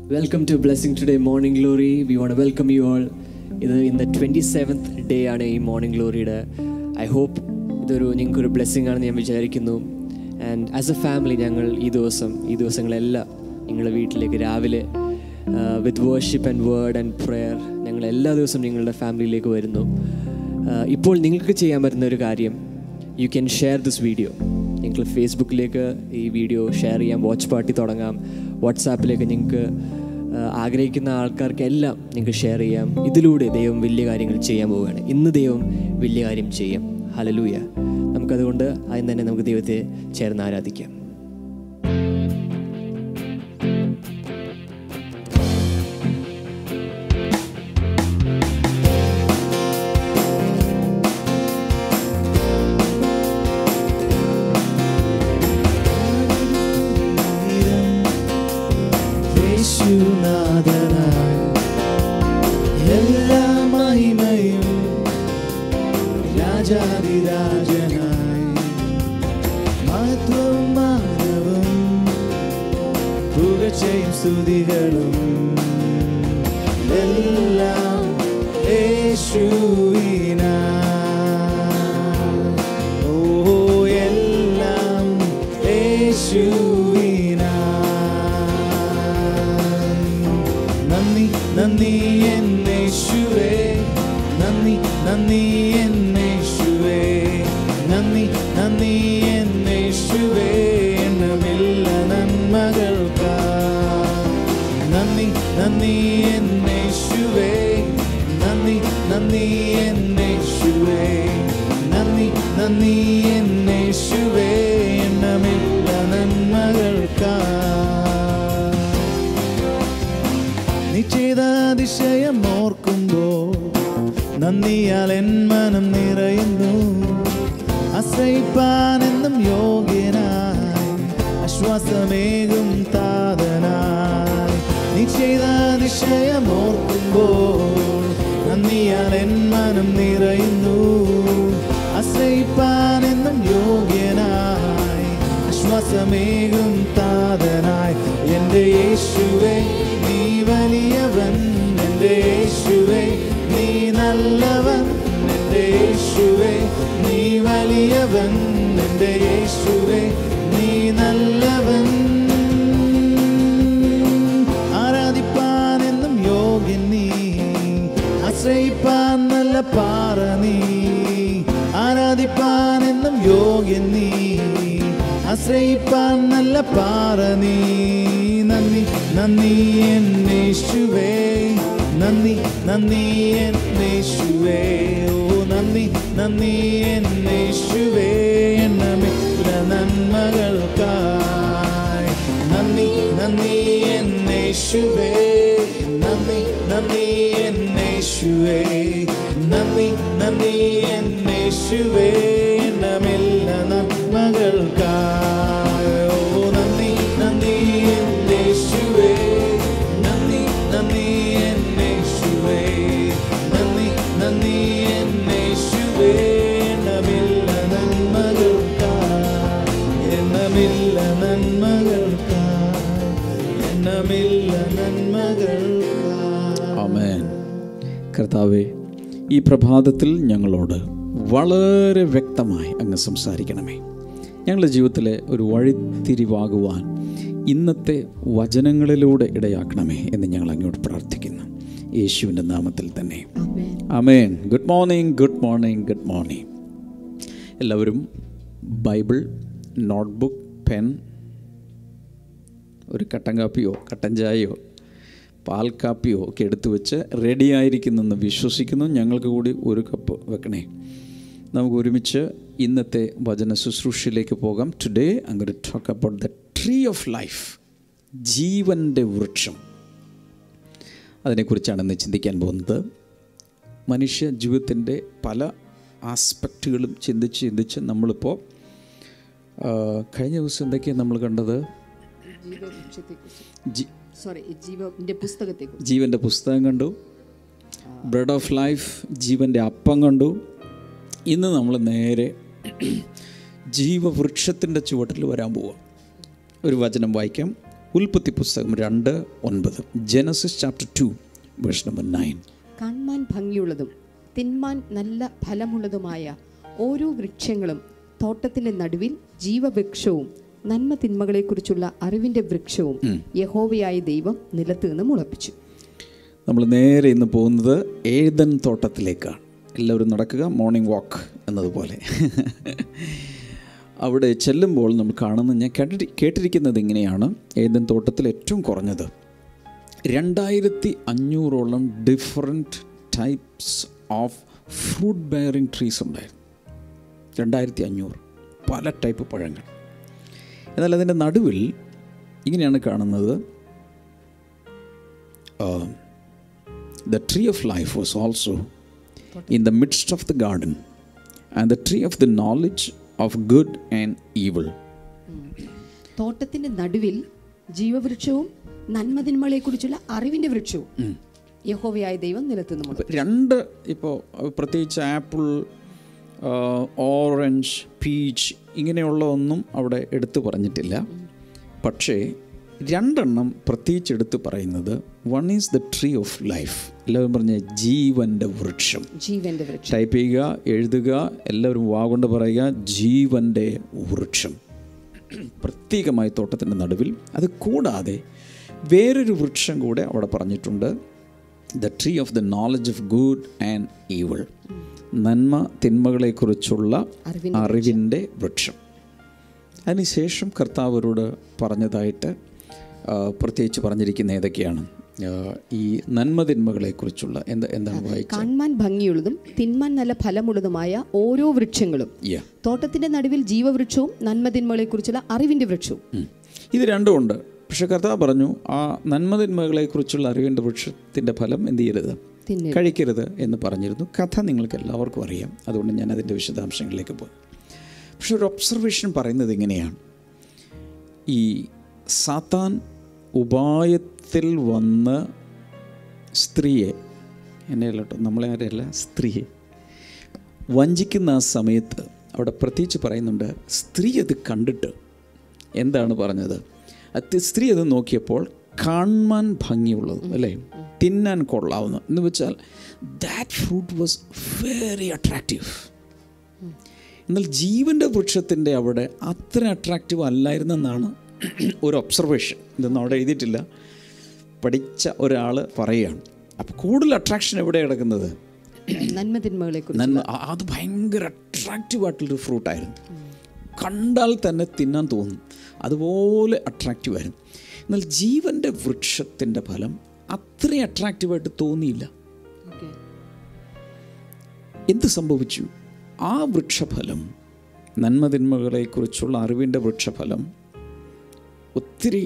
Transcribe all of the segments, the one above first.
Welcome to blessing today morning glory we want welcome you all ഇത് ഇന്ന് twenty seventh day ആണ് ഈ morning ഗ്ലോറിയുടെ I hope ഇതൊരു നിങ്ങൾക്കൊരു ബ്ലെസ്സിങ് ആണെന്ന് ഞാൻ വിചാരിക്കുന്നു ആൻഡ് ആസ് എ ഫാമിലി ഞങ്ങൾ ഈ ദിവസം ഈ ദിവസങ്ങളെല്ലാം നിങ്ങളുടെ വീട്ടിലേക്ക് രാവിലെ with worship and word and prayer ഞങ്ങൾ എല്ലാ ദിവസവും നിങ്ങളുടെ ഫാമിലിയിലേക്ക് വരുന്നു ആഹ് ഇപ്പോൾ നിങ്ങൾക്ക് ചെയ്യാൻ പറ്റുന്ന ഒരു കാര്യം you can share this video നിങ്ങൾ ഫേസ്ബുക്കിലേക്ക് ഈ വീഡിയോ ഷെയർ ചെയ്യാം വാച്ച് പാർട്ടി തുടങ്ങാം വാട്സാപ്പിലേക്ക് നിങ്ങൾക്ക് ആഹ് ആഗ്രഹിക്കുന്ന ആൾക്കാർക്കെല്ലാം നിങ്ങൾക്ക് ഷെയർ ചെയ്യാം ഇതിലൂടെ ദൈവം വലിയ കാര്യങ്ങൾ ചെയ്യാൻ പോവുകയാണ് ഇന്ന് ദൈവം വലിയ കാര്യം ചെയ്യും ഹലലൂയ നമുക്കതുകൊണ്ട് ആദ്യം തന്നെ നമുക്ക് ദൈവത്തെ ചേർന്ന് ആരാധിക്കാം യേശുനാഥനായി എല്ലാ മഹിമയും രാജാതിരാജനായി മഹത്വവും മാനവും പുകച്ചയും സ്തുതികളും എല്ലാം യേശുവിനാ ഓ എല്ലാം യേശുവിനാ നന്ദി നന്ദി എന്നേശുവേ നന്ദി നന്ദി എന്നേശുവേ നന്ദി നന്ദി എന്നേശുവേ എണ്ണമില്ല നന്മകൾക്കാ നന്ദി നന്ദി എന്നേശുവേ നന്ദി നന്ദി എന്നേശുവേ നന്ദി നന്ദി എന്നേശുവേ എണ്ണമില്ല നന്മകൾക്കാ നീ ചെയ്ത അതിശയം ഓർക്കുമ്പോ നന്ദിയാൽ എൻ മനം നിറയുന്നു അസൈപ്പാൻ എന്നും യോഗ്യനായി ആശ്വാസമേകും താതനായി നീ ചെയ്ത അതിശയം ഓർക്കുമ്പോ നന്ദിയാൽ എൻ മനം നിറയുന്നു അസൈപ്പാൻ എന്നും യോഗ്യനായി ആശ്വാസമേകും താതനായി എൻ്റെ യേശുവേ നീ വലിയവൻ എൻ്റെ യേശുവേ നീ നല്ലവൻ എൻ്റെ യേശുവേ നീ വലിയവൻ എൻ്റെ യേശുവേ നീ നല്ലവൻ ആരാധിപ്പാൻ എന്നും യോഗ്യൻ നീ ആശ്രയിപ്പാൻ നല്ല പാറ നീ ആരാധിപ്പാൻ എന്നും യോഗ്യൻ നീ ആശ്രയിപ്പാൻ നല്ല പാറ നീ നന്ദി നന്ദി എന്നേശുവേ നന്ദി നന്ദി എന്നേശുവേ ഓ നന്ദി നന്ദി എന്നേശുവേ എണ്ണമില്ല നന്മകൾക്കായി നന്ദി നന്ദി എന്നേശുവേ നന്ദി നന്ദി എന്നേശുവേ നന്ദി നന്ദി എന്നേശുവേ എണ്ണമില്ല നന്മകൾക്കായി ഓ നന്ദി നന്ദി എന്നേശുവേ നന്ദി നന്ദി എന്നേശുവേ നന്ദി നന്ദി എന്നേശുവേ എണ്ണമില്ല നന്മകൾക്കായി എണ്ണമില്ല നന്മകൾക്കായി എണ്ണമില്ല നന്മകൾക്കായി ആമേൻ കർത്താവെ ഈ പ്രഭാതത്തിൽ ഞങ്ങളോട് വളരെ വ്യക്തമായി അങ്ങ് സംസാരിക്കണമേ ഞങ്ങളുടെ ജീവിതത്തിലെ ഒരു വഴിത്തിരിവാകുവാൻ ഇന്നത്തെ വചനങ്ങളിലൂടെ ഇടയാക്കണമേ എന്ന് ഞങ്ങൾ അങ്ങോട്ട് പ്രാർത്ഥിക്കുന്നു യേശുവിൻ്റെ നാമത്തിൽ തന്നെ amen good morning good morning good morning എല്ലാവരും ബൈബിൾ നോട്ട്ബുക്ക് പെൻ ഒരു കട്ടൻ കാപ്പിയോ കട്ടൻ ചായയോ പാൽ കാപ്പിയോ ഒക്കെ എടുത്തു വെച്ച് റെഡി ആയിരിക്കുന്നെന്ന് വിശ്വസിക്കുന്നു ഞങ്ങൾക്ക് കൂടി ഒരു കപ്പ് വെക്കണേ നമുക്ക് ഒരുമിച്ച് ഇന്നത്തെ വചന ശുശ്രൂഷയിലേക്ക് പോകാം ടുഡേ അങ്ങനെ talk about the tree of life ജീവൻ്റെ വൃക്ഷം അതിനെക്കുറിച്ചാണ് ഇന്ന് ചിന്തിക്കാൻ പോകുന്നത് മനുഷ്യ ജീവിതത്തിൻ്റെ പല ആസ്പെക്റ്റുകളും ചിന്തിച്ച് ചിന്തിച്ച് നമ്മളിപ്പോൾ ആ, കഴിഞ്ഞ ദിവസം എന്തൊക്കെയാണ് നമ്മൾ കണ്ടത് ജി- സോറി ജീവന്റെ പുസ്തകത്തെക്കുറിച്ച് ജീവൻ്റെ പുസ്തകം കണ്ടു ബ്രെഡ് ഓഫ് ലൈഫ് ജീവൻ്റെ അപ്പം കണ്ടു ഇന്ന് നമ്മൾ നേരെ ജീവവൃക്ഷത്തിൻ്റെ ചുവട്ടിൽ വരാൻ പോവാം ഒരു വചനം വായിക്കാം ഉൽപ്പത്തി പുസ്തകം രണ്ട് ഒൻപത് Genesis chapter two verse number nine കാണാൻ ഭംഗിയുള്ളതും തിന്മാൻ നല്ല ഫലമുള്ളതുമായ ഓരോ വൃക്ഷങ്ങളും തോട്ടത്തിലെ നടുവിൽ ജീവവൃക്ഷവും നന്മ തിന്മകളെക്കുറിച്ചുള്ള അറിവിന്റെ വൃക്ഷവും യഹോവയായ ദൈവം നിലത്ത് നിന്ന് മുളപ്പിച്ചു നമ്മൾ നേരെ ഇന്ന് പോകുന്നത് ഏതൻ തോട്ടത്തിലേക്കാണ് എല്ലാവരും നടക്കുക മോർണിംഗ് വാക്ക് എന്നതുപോലെ അവിടെ ചെല്ലുമ്പോൾ നമ്മൾ കാണുന്നത് ഞാൻ കേട്ടി കേട്ടിരിക്കുന്നത് ഇങ്ങനെയാണ് ഏതൻ തോട്ടത്തിൽ ഏറ്റവും കുറഞ്ഞത് രണ്ടായിരത്തി അഞ്ഞൂറോളം different types of fruit bearing trees ഉണ്ടായിരുന്നു രണ്ടായിരത്തി അഞ്ഞൂറ് പല ടൈപ്പ് പഴങ്ങൾ എന്നാൽ അതിൻ്റെ നടുവിൽ ഇങ്ങനെയാണ് കാണുന്നത് the tree of life was also in the midst of the garden, and the tree of the knowledge of good and evil. തോട്ടത്തിന്റെ നടുവിൽ ജീവവൃക്ഷവും നന്മ തിന്മകളെക്കുറിച്ചുള്ള അറിവിന്റെ വൃക്ഷവും യഹോവയായ ദൈവം നിലത്ത് നിന്ന് മുളപ്പിച്ചു അപ്പോൾ രണ്ട് ഇപ്പോൾ പ്രത്യേകിച്ച് ആപ്പിൾ ഓറഞ്ച് പീച്ച് ഇങ്ങനെയുള്ള ഒന്നും അവിടെ എടുത്തു പറഞ്ഞിട്ടില്ല പക്ഷേ രണ്ടെണ്ണം പ്രത്യേകിച്ച് എടുത്ത് പറയുന്നത് one is the tree of life എല്ലാവരും പറഞ്ഞ ജീവൻ്റെ വൃക്ഷം ജീവന്റെ വൃക്ഷം ടൈപ്പ് ചെയ്യുക എഴുതുക എല്ലാവരും വാഗൊണ്ട് പറയുക ജീവൻ്റെ വൃക്ഷം പ്രത്യേകമായി തോട്ടത്തിൻ്റെ നടുവിൽ അത് കൂടാതെ വേറൊരു വൃക്ഷം കൂടെ അവിടെ പറഞ്ഞിട്ടുണ്ട് the tree of the knowledge of good and evil നന്മ തിന്മകളെക്കുറിച്ചുള്ള അറിവിന്റെ അറിവിൻ്റെ വൃക്ഷം അതിനുശേഷം കർത്താവ് അവരോട് പറഞ്ഞതായിട്ട് ആ, പ്രത്യേകിച്ച് പറഞ്ഞിരിക്കുന്ന ഏതൊക്കെയാണ് ആ, ഈ നന്മ തിന്മകളെക്കുറിച്ചുള്ള എന്താ എന്താണ് വായിച്ചത് കാണാൻ ഭംഗിയുള്ളതും തിന്മാൻ നല്ല ഫലമുള്ളതുമായ ഓരോ വൃക്ഷങ്ങളും യാ തോട്ടത്തിന്റെ നടുവിൽ ജീവവൃക്ഷവും നന്മ തിന്മകളെക്കുറിച്ചുള്ള അറിവിന്റെ വൃക്ഷവും ഉം. ഇത് രണ്ടും ഉണ്ട് പക്ഷെ കർത്താവ് പറഞ്ഞു ആ നന്മതിന്മകളെക്കുറിച്ചുള്ള അറിവിൻ്റെ വൃക്ഷത്തിൻ്റെ ഫലം എന്ത് ചെയ്യരുത് തിന്നരുത്. കഴിക്കരുത് എന്ന് പറഞ്ഞിരുന്നു കഥ നിങ്ങൾക്ക് എല്ലാവർക്കും അറിയാം അതുകൊണ്ട് ഞാൻ അതിൻ്റെ വിശദാംശങ്ങളിലേക്ക് പോകും പക്ഷെ ഒരു ഒബ്സർവേഷൻ പറയുന്നത് ഇങ്ങനെയാണ് ഈ സാത്താൻ ഉപായത്തിൽ വന്ന് സ്ത്രീയെ എന്നെ അല്ല കേട്ടോ നമ്മളെ ആരെയല്ല സ്ത്രീയെ വഞ്ചിക്കുന്ന ആ സമയത്ത് അവിടെ പ്രത്യേകിച്ച് പറയുന്നുണ്ട് സ്ത്രീ അത് കണ്ടിട്ട് എന്താണ് പറഞ്ഞത് അത് സ്ത്രീ അത് നോക്കിയപ്പോൾ കാണാൻ ഭംഗിയുള്ളത് അല്ലേ തിന്നാൻ കൊള്ളാവുന്ന എന്ന് വെച്ചാൽ that fruit was very attractive എന്നാൽ ജീവൻ്റെ വൃക്ഷത്തിൻ്റെ അവിടെ അത്ര അട്രാക്റ്റീവ് അല്ലായിരുന്നെന്നാണ് ഒരു ഒബ്സർവേഷൻ ഇതൊന്നും അവിടെ എഴുതിയിട്ടില്ല പഠിച്ച ഒരാൾ പറയുകയാണ് അപ്പോൾ കൂടുതൽ അട്രാക്ഷൻ എവിടെ കിടക്കുന്നത് നന്മ തിന്മകളെക്കുറിച്ച് നന്മ ആ- അത് ഭയങ്കര അട്രാക്റ്റീവ് ആയിട്ടുള്ളൊരു ഫ്രൂട്ടായിരുന്നു കണ്ടാൽ തന്നെ തിന്നാൻ തോന്നും അതുപോലെ അട്രാക്റ്റീവ് ആയിരുന്നു എന്നാൽ ജീവൻ്റെ വൃക്ഷത്തിൻ്റെ ഫലം അത്രയും അട്രാക്റ്റീവായിട്ട് തോന്നിയില്ല ഓക്കെ എന്ത് സംഭവിച്ചു ആ വൃക്ഷഫലം നന്മതിന്മകളെക്കുറിച്ചുള്ള അറിവിൻ്റെ വൃക്ഷഫലം ഒത്തിരി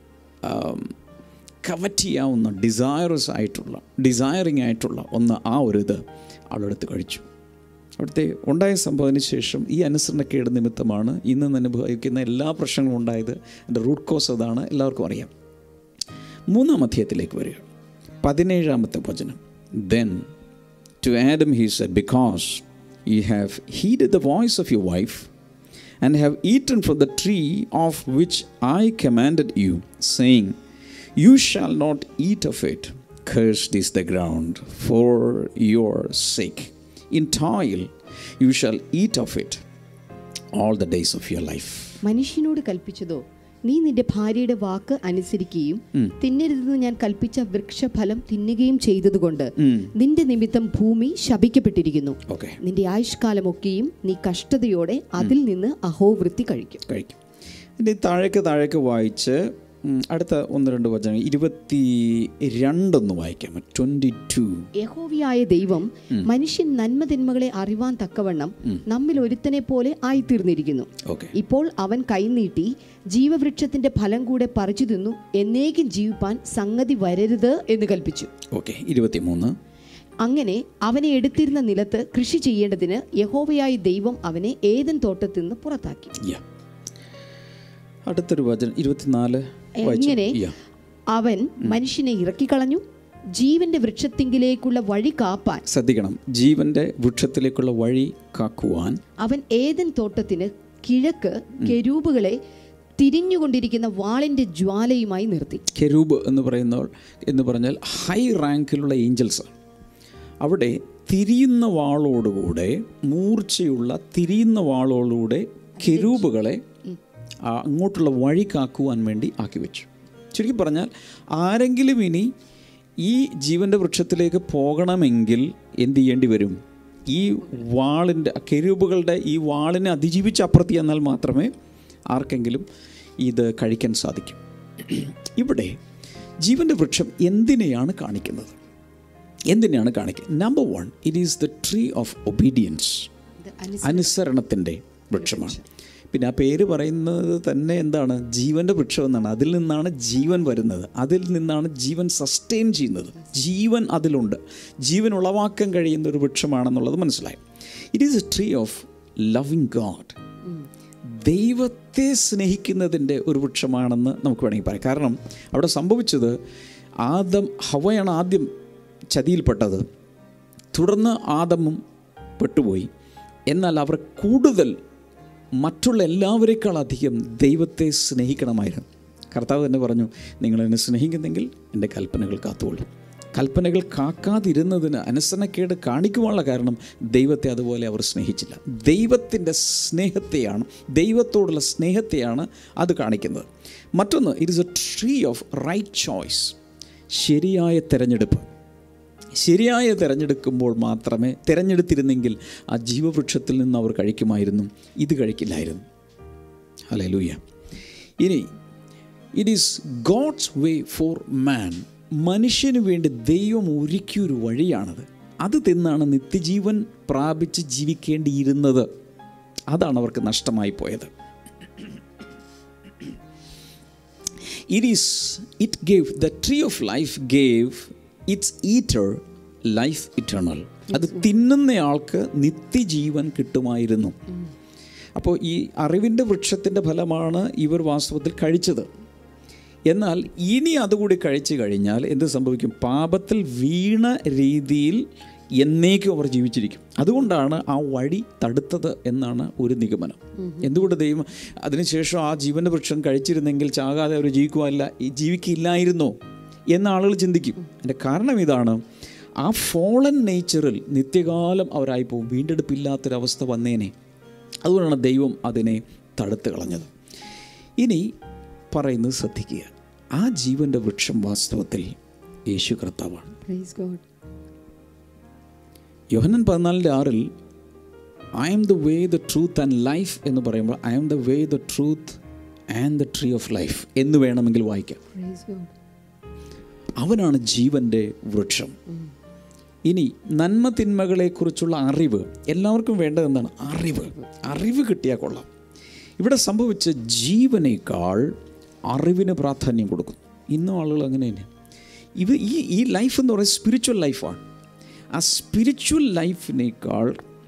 കവറ്റ് ചെയ്യാവുന്ന ഡിസയറസ് ആയിട്ടുള്ള ഡിസയറിങ് ആയിട്ടുള്ള ഒന്ന് ആ ഒരു ഇത് ആളെടുത്ത് കഴിച്ചു അവിടുത്തെ ഉണ്ടായ സംഭവത്തിന് ശേഷം ഈ അനുസരണക്കേട് നിമിത്തമാണ് ഇന്ന് അനുഭവിക്കുന്ന എല്ലാ പ്രശ്നങ്ങളും ഉണ്ടായത് അതിൻ്റെ റൂട്ട് കോസ് അതാണ് എല്ലാവർക്കും അറിയാം മൂന്നാം അധ്യായത്തിലേക്ക് വരിക പതിനേഴാമത്തെ വചനം then to Adam he said because you have heed the voice of your wife and have eaten from the tree of which I commanded you saying you shall not eat of it cursed is the ground for your sake. In toil you shall eat of it all the days of your life. മനുഷ്യനോട് കൽപ്പിച്ചതോ നീ നിന്റെ ഭാര്യയുടെ വാക്ക് അനുസരിക്കുകയും തിന്നരുതെന്ന് ഞാൻ കൽപ്പിച്ച വൃക്ഷഫലം തിന്നുകയും ചെയ്തതുകൊണ്ട് നിന്റെ നിമിത്തം ഭൂമി ശപിക്കപ്പെട്ടിരിക്കുന്നു ഓക്കെ നിന്റെ ആയുഷ്കാലമൊക്കെയും നീ കഷ്ടതയോടെ അതിൽ നിന്ന് അഹോവൃത്തി കഴിക്കും കഴിക്കും ഇതിൻ്റെ താഴേക്ക് താഴേക്ക് വായിച്ച് ഉം, അടുത്ത ഒന്ന് രണ്ട് വചനം ഇരുപത്തി രണ്ടൊന്ന് വായിക്കാം ട്വൻറ്റി ടു യഹോവയായ ദൈവം മനുഷ്യൻ നന്മ തിന്മകളെ അറിവാൻ തക്കവണ്ണം നമ്മിൽ ഒരുത്തനെ പോലെ ആയിത്തീർന്നിരിക്കുന്നു ഓക്കെ ഇപ്പോൾ അവൻ കൈനീട്ടി ജീവവൃക്ഷത്തിന്റെ ഫലം കൂടെ പറിച്ചു തിന്നു എന്നേക്കും ജീവിപ്പാൻ സംഗതി വരരുത് എന്ന് കൽപ്പിച്ചു ഓക്കെ ഇരുപത്തി മൂന്ന് അങ്ങനെ അവനെ എടുത്തിരുന്ന നിലത്ത് കൃഷി ചെയ്യേണ്ടതിന് യഹോവയായ ദൈവം അവനെ ഏതൻ തോട്ടത്തിൽ നിന്ന് പുറത്താക്കി യാ അടുത്തൊരു വചനം ഇരുപത്തിനാല് എങ്ങനെ യാ അവൻ മനുഷ്യനെ ഇറക്കിക്കളഞ്ഞു ജീവന്റെ വൃക്ഷത്തിങ്കിലേക്കുള്ള വഴി കാപ്പാൻ ശ്രദ്ധിക്കണം ജീവന്റെ വൃക്ഷത്തിലേക്കുള്ള വഴി കാക്കുവാൻ അവൻ ഏതൻ തോട്ടത്തിന് കിഴക്ക് കെരൂബുകളെ തിരിഞ്ഞുകൊണ്ടിരിക്കുന്ന വാളിന്റെ ജ്വാലയുമായി നിർത്തി കെരൂബ് എന്ന് പറയുന്ന എന്ന് പറഞ്ഞാൽ ഹൈ റാങ്കിലുള്ള ഏഞ്ചൽസാണ് അവിടെ തിരിയുന്ന വാളോടുകൂടെ മൂർച്ചയുള്ള തിരിയുന്ന വാളോടുകൂടെ കെരൂബുകളെ ആ അങ്ങോട്ടുള്ള വഴി കാക്കുവാൻ വേണ്ടി ആക്കി വെച്ചു ചുരുക്കി പറഞ്ഞാൽ ആരെങ്കിലും ഇനി ഈ ജീവൻ്റെ വൃക്ഷത്തിലേക്ക് പോകണമെങ്കിൽ എന്ത് ചെയ്യേണ്ടി വരും ഈ വാളിൻ്റെ കെരൂബുകളുടെ ഈ വാളിനെ അതിജീവിച്ച് അപ്പുറത്ത് ചെന്നാൽ മാത്രമേ ആർക്കെങ്കിലും ഇത് കഴിക്കാൻ സാധിക്കും ഇവിടെ ജീവൻ്റെ വൃക്ഷം എന്തിനെയാണ് കാണിക്കുന്നത് എന്തിനെയാണ് കാണിക്കുന്നത് number one it is the tree of obedience അനുസരണത്തിൻ്റെ വൃക്ഷമാണ് പിന്നെ ആ പേര് പറയുന്നത് തന്നെ എന്താണ് ജീവൻ്റെ വൃക്ഷം എന്നാണ് അതിൽ നിന്നാണ് ജീവൻ വരുന്നത് അതിൽ നിന്നാണ് ജീവൻ സസ്റ്റെയിൻ ചെയ്യുന്നത് ജീവൻ അതിലുണ്ട് ജീവൻ ഉളവാക്കാൻ കഴിയുന്ന ഒരു വൃക്ഷമാണെന്നുള്ളത് മനസ്സിലായി it is a tree of loving God ദൈവത്തെ സ്നേഹിക്കുന്നതിൻ്റെ ഒരു വൃക്ഷമാണെന്ന് നമുക്ക് വേണമെങ്കിൽ പറയാം കാരണം അവിടെ സംഭവിച്ചത് ആദം ഹവയാണ് ആദ്യം ചതിയിൽപ്പെട്ടത് തുടർന്ന് ആദമും പെട്ടുപോയി എന്നാൽ അവർ കൂടുതൽ മറ്റുള്ള എല്ലാവരെക്കാളധികം ദൈവത്തെ സ്നേഹിക്കണമായിരുന്നു കർത്താവ് തന്നെ പറഞ്ഞു നിങ്ങൾ എന്നെ സ്നേഹിക്കുന്നെങ്കിൽ എൻ്റെ കൽപ്പനകൾ കാത്തുകൊള്ളു കൽപ്പനകൾ കാക്കാതിരുന്നതിന് അനുസരണക്കേട് കാണിക്കുവാനുള്ള കാരണം ദൈവത്തെ അതുപോലെ അവർ സ്നേഹിച്ചില്ല ദൈവത്തിൻ്റെ സ്നേഹത്തെയാണ് ദൈവത്തോടുള്ള സ്നേഹത്തെയാണ് അത് കാണിക്കുന്നത് മറ്റൊന്ന് it is a tree of right choice ശരിയായ തിരഞ്ഞെടുപ്പ് ശരിയായ തിരഞ്ഞെടുക്കുമ്പോൾ മാത്രമേ തിരഞ്ഞെടുത്തിരുന്നെങ്കിൽ ആ ജീവവൃക്ഷത്തിൽ നിന്ന് അവർ കഴിക്കുമായിരുന്നു ഇത് കഴിക്കില്ലായിരുന്നു അല്ലേ ലൂയ ഇനി it is God's way for man മനുഷ്യന് വേണ്ടി ദൈവം ഒരുക്കിയൊരു വഴിയാണത് അത് തിന്നാണ് നിത്യജീവൻ പ്രാപിച്ച് ജീവിക്കേണ്ടിയിരുന്നത് അതാണ് അവർക്ക് നഷ്ടമായി പോയത് it is it gave the tree of life gave its eater life eternal അത് തിന്നുന്നയാൾക്ക് നിത്യജീവൻ കിട്ടുമായിരുന്നു അപ്പോൾ ഈ അറിവിൻ്റെ വൃക്ഷത്തിൻ്റെ ഫലമാണ് ഇവർ വാസ്തവത്തിൽ കഴിച്ചത് എന്നാൽ ഇനി അതുകൂടി കഴിച്ചു കഴിഞ്ഞാൽ എന്ത് സംഭവിക്കും പാപത്തിൽ വീണ രീതിയിൽ എന്നേക്കും അവർ ജീവിച്ചിരിക്കും അതുകൊണ്ടാണ് ആ വഴി തടുത്തത് എന്നാണ് ഒരു നിഗമനം എന്തുകൊണ്ട് ദൈവം അതിനുശേഷം ആ ജീവൻ്റെ വൃക്ഷം കഴിച്ചിരുന്നെങ്കിൽ ചാകാതെ അവർ ജീവിക്കുവാനില്ല ഈ ജീവിക്കില്ലായിരുന്നോ എന്ന് ആളുകൾ ചിന്തിക്കും അതിൻ്റെ കാരണം ഇതാണ് ആ ഫോളൻ നേച്ചറിൽ നിത്യകാലം അവരായി പോകും വീണ്ടെടുപ്പില്ലാത്തൊരവസ്ഥ വന്നേനെ അതുകൊണ്ടാണ് ദൈവം അതിനെ തടുത്ത് കളഞ്ഞത് ഇനി പറയുന്നത് ശ്രദ്ധിക്കുക ആ ജീവൻ്റെ വൃക്ഷം വാസ്തവത്തിൽ യേശു കർത്താവാണ് Praise God. യോഹനൻ പതിനാലിൻ്റെ ആറിൽ I am the way the truth and life എന്ന് പറയുമ്പോൾ I am the way the truth and the tree of life എന്ന് വേണമെങ്കിൽ വായിക്കാം Praise God. അവനാണ് ജീവൻ്റെ വൃക്ഷം ഇനി നന്മ തിന്മകളെക്കുറിച്ചുള്ള അറിവ് എല്ലാവർക്കും വേണ്ടത് എന്താണ് അറിവ് അറിവ് കിട്ടിയാൽ കൊള്ളാം ഇവിടെ സംഭവിച്ച ജീവനേക്കാൾ അറിവിന് പ്രാധാന്യം കൊടുക്കുന്നു ഇന്നും ആളുകൾ അങ്ങനെ തന്നെ ഇത് ഈ ഈ ലൈഫ് എന്ന് പറയുന്നത് സ്പിരിച്വൽ ലൈഫാണ് ആ സ്പിരിച്വൽ ലൈഫിനേക്കാൾ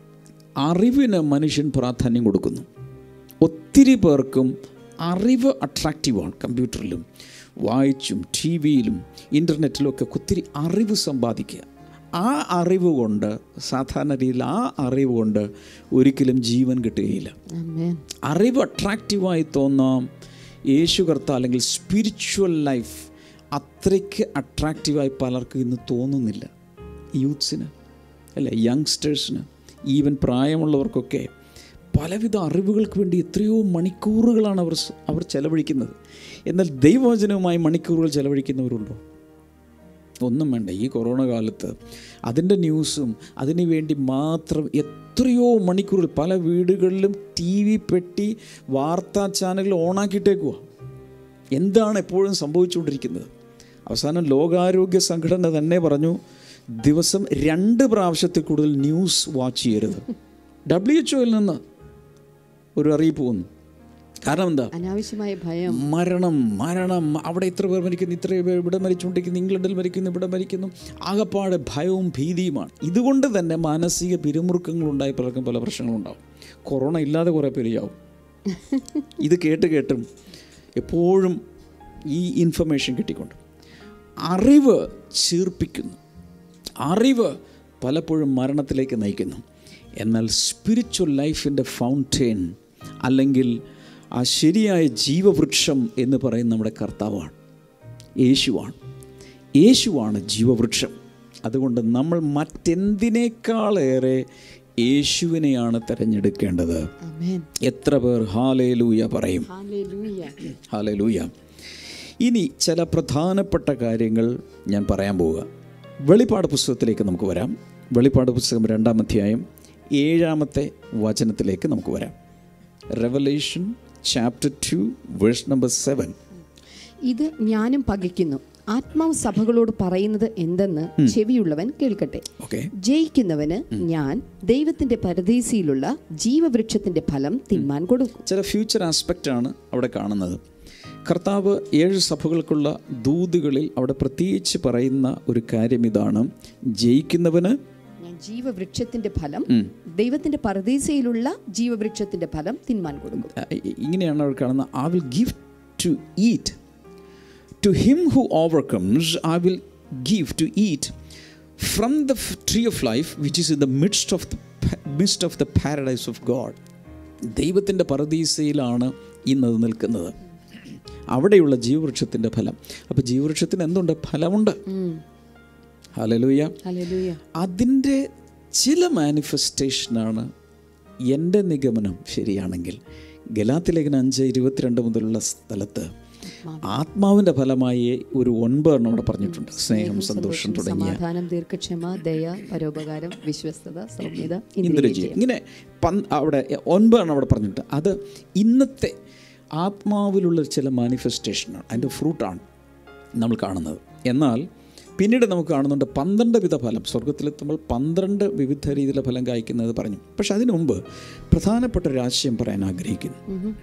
അറിവിന് മനുഷ്യൻ പ്രാധാന്യം കൊടുക്കുന്നു ഒത്തിരി പേർക്കും അറിവ് അട്രാക്റ്റീവാണ് കമ്പ്യൂട്ടറിലും വായിച്ചും ടി വിയിലും ഇൻ്റർനെറ്റിലും ഒക്കെ ഒത്തിരി അറിവ് സമ്പാദിക്കുക ആ അറിവ് കൊണ്ട് സാധാരണ രീതിയിൽ ആ അറിവ് കൊണ്ട് ഒരിക്കലും ജീവൻ കിട്ടുകയില്ല Amen. അറിവ് അട്രാക്റ്റീവായി തോന്നാം യേശു കർത്ത അല്ലെങ്കിൽ സ്പിരിച്വൽ ലൈഫ് അത്രയ്ക്ക് അട്രാക്റ്റീവായി പലർക്കും ഇന്ന് തോന്നുന്നില്ല യൂത്ത്സിന് അല്ലേ യങ്സ്റ്റേഴ്സിന് ഈവൻ പ്രായമുള്ളവർക്കൊക്കെ പലവിധ അറിവുകൾക്ക് വേണ്ടി എത്രയോ മണിക്കൂറുകളാണ് അവർ സ്- അവർ ചെലവഴിക്കുന്നത് എന്നാൽ ദൈവവചനവുമായി മണിക്കൂറുകൾ ചെലവഴിക്കുന്നവരുണ്ടോ ഒന്നും വേണ്ട ഈ കൊറോണ കാലത്ത് അതിൻ്റെ ന്യൂസും അതിനു വേണ്ടി മാത്രം എത്രയോ മണിക്കൂറുകൾ പല വീടുകളിലും ടി വി പെട്ടി വാർത്താ ചാനലുകൾ ഓണാക്കിയിട്ടേക്കുക എന്താണ് എപ്പോഴും സംഭവിച്ചുകൊണ്ടിരിക്കുന്നത് അവസാനം ലോകാരോഗ്യ സംഘടന തന്നെ പറഞ്ഞു ദിവസം രണ്ട് പ്രാവശ്യത്തിൽ കൂടുതൽ ന്യൂസ് വാച്ച് ചെയ്യരുത് ഡബ്ല്യു എച്ച് ഒയിൽ നിന്ന് ഒരു അറിയിപ്പ് വന്നു കാരണം എന്താ അനാവശ്യമായ ഭയം മരണം മരണം അവിടെ ഇത്ര പേർ മരിക്കുന്നു ഇത്ര പേർ ഇവിടെ മരിച്ചുകൊണ്ടിരിക്കുന്നു ഇംഗ്ലണ്ടിൽ മരിക്കുന്നു ഇവിടെ മരിക്കുന്നു ആകപ്പാടെ ഭയവും ഭീതിയുമാണ് ഇതുകൊണ്ട് തന്നെ മാനസിക പിരിമുറുക്കങ്ങളുണ്ടായി പലർക്കും പല പ്രശ്നങ്ങളുണ്ടാവും കൊറോണ ഇല്ലാതെ കുറേ പേര് ചാവും ഇത് കേട്ട് കേട്ടും എപ്പോഴും ഈ ഇൻഫർമേഷൻ കിട്ടിക്കൊണ്ട് അറിവ് ചീർപ്പിക്കുന്നു അറിവ് പലപ്പോഴും മരണത്തിലേക്ക് നയിക്കുന്നു എന്നാൽ സ്പിരിച്വൽ ലൈഫിൻ്റെ ഫൗണ്ടെയിൻ അല്ലെങ്കിൽ ആ ശരിയായ ജീവവൃക്ഷം എന്ന് പറയുന്ന നമ്മുടെ കർത്താവാണ് യേശുവാണ് യേശുവാണ് ജീവവൃക്ഷം അതുകൊണ്ട് നമ്മൾ മറ്റെന്തിനേക്കാളേറെ യേശുവിനെയാണ് തിരഞ്ഞെടുക്കേണ്ടത് ആമേൻ എത്ര പേർ ഹാലേലൂയ പറയും ഹല്ലേലൂയ ഹാലേലൂയ ഇനി ചില പ്രധാനപ്പെട്ട കാര്യങ്ങൾ ഞാൻ പറയാൻ പോവുക വെളിപ്പാട് പുസ്തകത്തിലേക്ക് നമുക്ക് വരാം വെളിപ്പാട് പുസ്തകം രണ്ടാം അധ്യായം ഏഴാമത്തെ വചനത്തിലേക്ക് നമുക്ക് വരാം Revelation chapter two verse number seven ഇത് ഞാനും പകയ്ക്കുന്നു ആത്മാവ് സഭകളോട് പറയുന്നത് എന്തെന്ന് ചെവിയുള്ളവൻ കേൾക്കട്ടെ ഓക്കെ ജയിക്കുന്നവന് ഞാൻ ദൈവത്തിന്റെ പരദേശിയിലുള്ള ജീവവൃക്ഷത്തിന്റെ ഫലം തിന്മാൻ കൊടുക്കും ചില ഫ്യൂച്ചർ ആസ്പെക്റ്റാണ് അവിടെ കാണുന്നത് കർത്താവ് ഏഴ് സഭകൾക്കുള്ള ദൂതുകളിൽ അവിടെ പ്രത്യേകിച്ച് പറയുന്ന ഒരു കാര്യം ഇതാണ് ജയിക്കുന്നവന് ഞാൻ ജീവവൃക്ഷത്തിന്റെ ഫലം ദൈവത്തിന്റെ പരദേശിയിലുള്ള ജീവവൃക്ഷത്തിന്റെ ഫലം തിന്മാൻ കൊടുക്കും അഹ് ഇ- ഇങ്ങനെയാണ് അവർ കാണുന്നത് I will give to eat to him who overcomes I will give to eat from the tree of life which is in the midst of the mist of the paradise of God ദൈവത്തിൻ്റെ പറദീസയിലാണ് ഇന്നത് നിൽക്കുന്നത് അവിടെയുള്ള ജീവവൃക്ഷത്തിൻ്റെ ഫലം അപ്പോൾ ജീവവൃക്ഷത്തിന് എന്തുണ്ട് ഫലമുണ്ട് ഹലലൂയ hallelujah അതിൻ്റെ ചില മാനിഫെസ്റ്റേഷനാണ് എൻ്റെ നിഗമനം ശരിയാണെങ്കിൽ ഗലാത്തിലേഖനം അഞ്ച് ഇരുപത്തിരണ്ട് മുതലുള്ള സ്ഥലത്ത് ആത്മാവിൻ്റെ ഫലമായി ഒരു ഒൻപതെണ്ണം അവിടെ പറഞ്ഞിട്ടുണ്ട് സ്നേഹം സന്തോഷം തുടങ്ങിയ സമാധാനം ദീർഘക്ഷമ ദയ പരോപകാരം വിശ്വസ്തത സൗമ്യത ഇന്ദ്രജയം ഇങ്ങനെ പന്ത് അവിടെ ഒൻപതെണ്ണം അവിടെ പറഞ്ഞിട്ടുണ്ട് അത് ഇന്നത്തെ ആത്മാവിലുള്ള ചില മാനിഫെസ്റ്റേഷനാണ് അതിൻ്റെ ഫ്രൂട്ടാണ് നമ്മൾ കാണുന്നത് എന്നാൽ പിന്നീട് നമുക്ക് കാണുന്നുണ്ട് പന്ത്രണ്ട് വിധ ഫലം സ്വർഗത്തിലെത്തുമ്പോൾ പന്ത്രണ്ട് വിവിധ രീതിയിലുള്ള ഫലം കായ്ക്കുന്നത് പറഞ്ഞു പക്ഷെ അതിനു മുമ്പ് പ്രധാനപ്പെട്ട ഒരു ആശയം പറയാൻ ആഗ്രഹിക്കുന്നു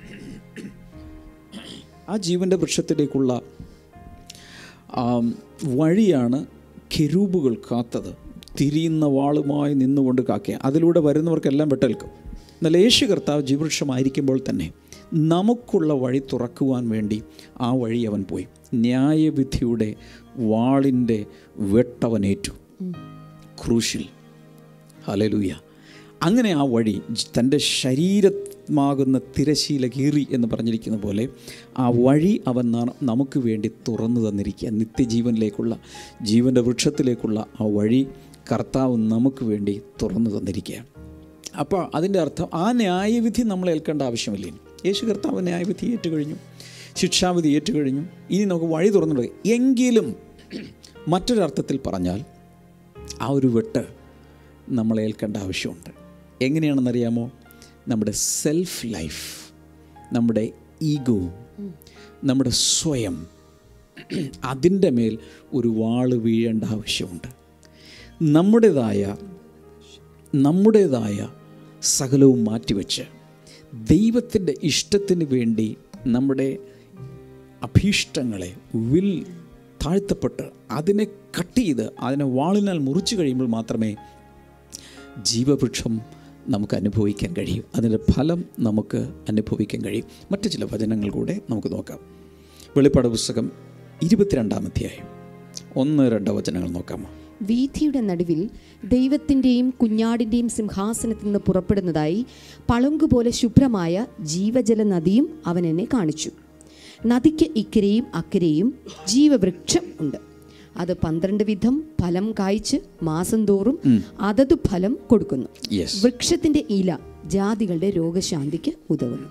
ആ ജീവൻ്റെ വൃക്ഷത്തിലേക്കുള്ള ആം, വഴിയാണ് കെരൂബുകൾ കാത്തത് തിരിയുന്ന വാളുമായി നിന്നുകൊണ്ട് കാക്കുക അതിലൂടെ വരുന്നവർക്കെല്ലാം വെട്ടേൽക്കും എന്നാൽ യേശു കർത്താവ് ജീവവൃക്ഷമായിരിക്കുമ്പോൾ തന്നെ നമുക്കുള്ള വഴി തുറക്കുവാൻ വേണ്ടി ആ വഴി അവൻ പോയി ന്യായവിധിയുടെ വാളിൻ്റെ വെട്ടവനേറ്റു ക്രൂശിൽ ഹലലൂയ അങ്ങനെ ആ വഴി ജ്- തൻ്റെ ശരീരമാകുന്ന തിരശീല കീറി എന്ന് പറഞ്ഞിരിക്കുന്ന പോലെ ആ വഴി അവൻ ന- നമുക്ക് വേണ്ടി തുറന്നു തന്നിരിക്കുക നിത്യജീവനിലേക്കുള്ള ജീവൻ്റെ വൃക്ഷത്തിലേക്കുള്ള ആ വഴി കർത്താവ് നമുക്ക് വേണ്ടി തുറന്നു തന്നിരിക്കുക അപ്പോൾ അതിൻ്റെ അർത്ഥം ആ ന്യായവിധി നമ്മൾ ഏൽക്കേണ്ട ആവശ്യമില്ല ഇനി. യേശു കർത്താവ് ന്യായവിധി ഏറ്റുകഴിഞ്ഞു ശിക്ഷാവിധി ഏറ്റുകഴിഞ്ഞു ഇനി നമുക്ക് വഴി തുറന്നു എങ്കിലും മറ്റൊരർത്ഥത്തിൽ പറഞ്ഞാൽ ആ ഒരു വെട്ട് നമ്മൾ ഏൽക്കേണ്ട ആവശ്യമുണ്ട് എങ്ങനെയാണെന്നറിയാമോ നമ്മുടെ സെൽഫ് ലൈഫ് നമ്മുടെ ഈഗോ നമ്മുടെ സ്വയം അതിൻ്റെ മേൽ ഒരു വാള് വീഴേണ്ട ആവശ്യമുണ്ട് നമ്മുടേതായ നമ്മുടേതായ സകലവും മാറ്റിവെച്ച് ദൈവത്തിൻ്റെ ഇഷ്ടത്തിന് വേണ്ടി നമ്മുടെ അഭീഷ്ടങ്ങളെ വിൽ താഴ്ത്തപ്പെട്ട് അതിനെ കട്ട് ചെയ്ത് അതിനെ വാളിനാൽ മുറിച്ചു കഴിയുമ്പോൾ മാത്രമേ ജീവവൃക്ഷം നമുക്ക് അനുഭവിക്കാൻ കഴിയും അതിൻ്റെ ഫലം നമുക്ക് അനുഭവിക്കാൻ കഴിയും മറ്റു ചില വചനങ്ങൾ കൂടെ നമുക്ക് നോക്കാം വെളിപ്പാട് പുസ്തകം ഇരുപത്തിരണ്ടാം അധ്യായം ഒന്ന് രണ്ട് വചനങ്ങൾ നോക്കാമോ വീഥിയുടെ നടുവിൽ ദൈവത്തിൻ്റെയും കുഞ്ഞാടിൻ്റെയും സിംഹാസനത്തിൽ നിന്ന് പുറപ്പെടുന്നതായി പളുങ്കുപോലെ ശുഭ്രമായ ജീവജല നദിയും അവൻ എന്നെ കാണിച്ചു നദിക്ക് ഇക്കരെയും അക്കരെയും ജീവവൃക്ഷം ഉണ്ട് അത് പന്ത്രണ്ട് വിധം ഫലം കായ്ച്ച് മാസം തോറും അതതു ഫലം കൊടുക്കുന്നു യെസ് വൃക്ഷത്തിന്റെ ഇല ജാതികളുടെ രോഗശാന്തിക്ക് ഉതകുന്നു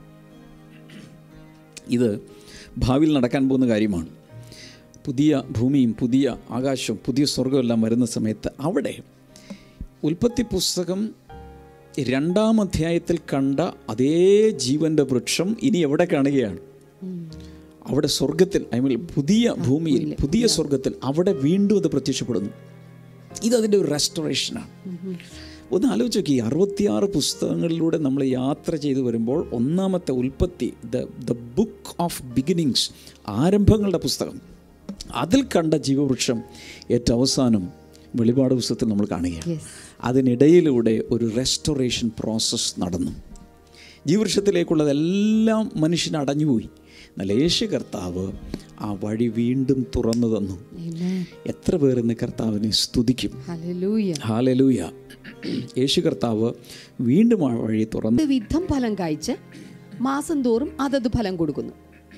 ഇത് ഭാവിയിൽ നടക്കാൻ പോകുന്ന കാര്യമാണ് പുതിയ ഭൂമിയും പുതിയ ആകാശവും പുതിയ സ്വർഗവും എല്ലാം വരുന്ന സമയത്ത് അവിടെ ഉൽപ്പത്തി പുസ്തകം രണ്ടാം അധ്യായത്തിൽ കണ്ട അതേ ജീവൻ്റെ വൃക്ഷം ഇനി എവിടെ കാണുകയാണ് അവിടെ സ്വർഗത്തിൽ ഐ മീൻ പുതിയ ഭൂമിയിൽ പുതിയ സ്വർഗത്തിൽ അവിടെ വീണ്ടും അത് പ്രത്യക്ഷപ്പെടുന്നു ഇതതിൻ്റെ ഒരു റെസ്റ്റോറേഷനാണ് ഒന്ന് ആലോചിച്ച് നോക്കി അറുപത്തിയാറ് പുസ്തകങ്ങളിലൂടെ നമ്മൾ യാത്ര ചെയ്തു വരുമ്പോൾ ഒന്നാമത്തെ ഉൽപ്പത്തി the the book of beginnings ആരംഭങ്ങളുടെ പുസ്തകം അതിൽ കണ്ട ജീവവൃക്ഷം ഏറ്റവും അവസാനം വെളിപാട് പുസ്തകത്തിൽ നമ്മൾ കാണുകയാണ് Yes. അതിനിടയിലൂടെ ഒരു റെസ്റ്റോറേഷൻ പ്രോസസ്സ് നടന്നു ജീവവൃക്ഷത്തിലേക്കുള്ളതെല്ലാം മനുഷ്യൻ അടഞ്ഞുപോയി എന്നാൽ യേശു കർത്താവ് ആ വഴി വീണ്ടും തുറന്നു തന്നു എത്ര പേർ ഇന്ന് കർത്താവിനെ സ്തുതിക്കും ഹല്ലേലൂയ ഹാലലൂയ യേശു കർത്താവ് വീണ്ടും ആ വഴി തുറന്നു വിധം ഫലം കായ്ച്ച് മാസം തോറും അതത് ഫലം കൊടുക്കുന്നു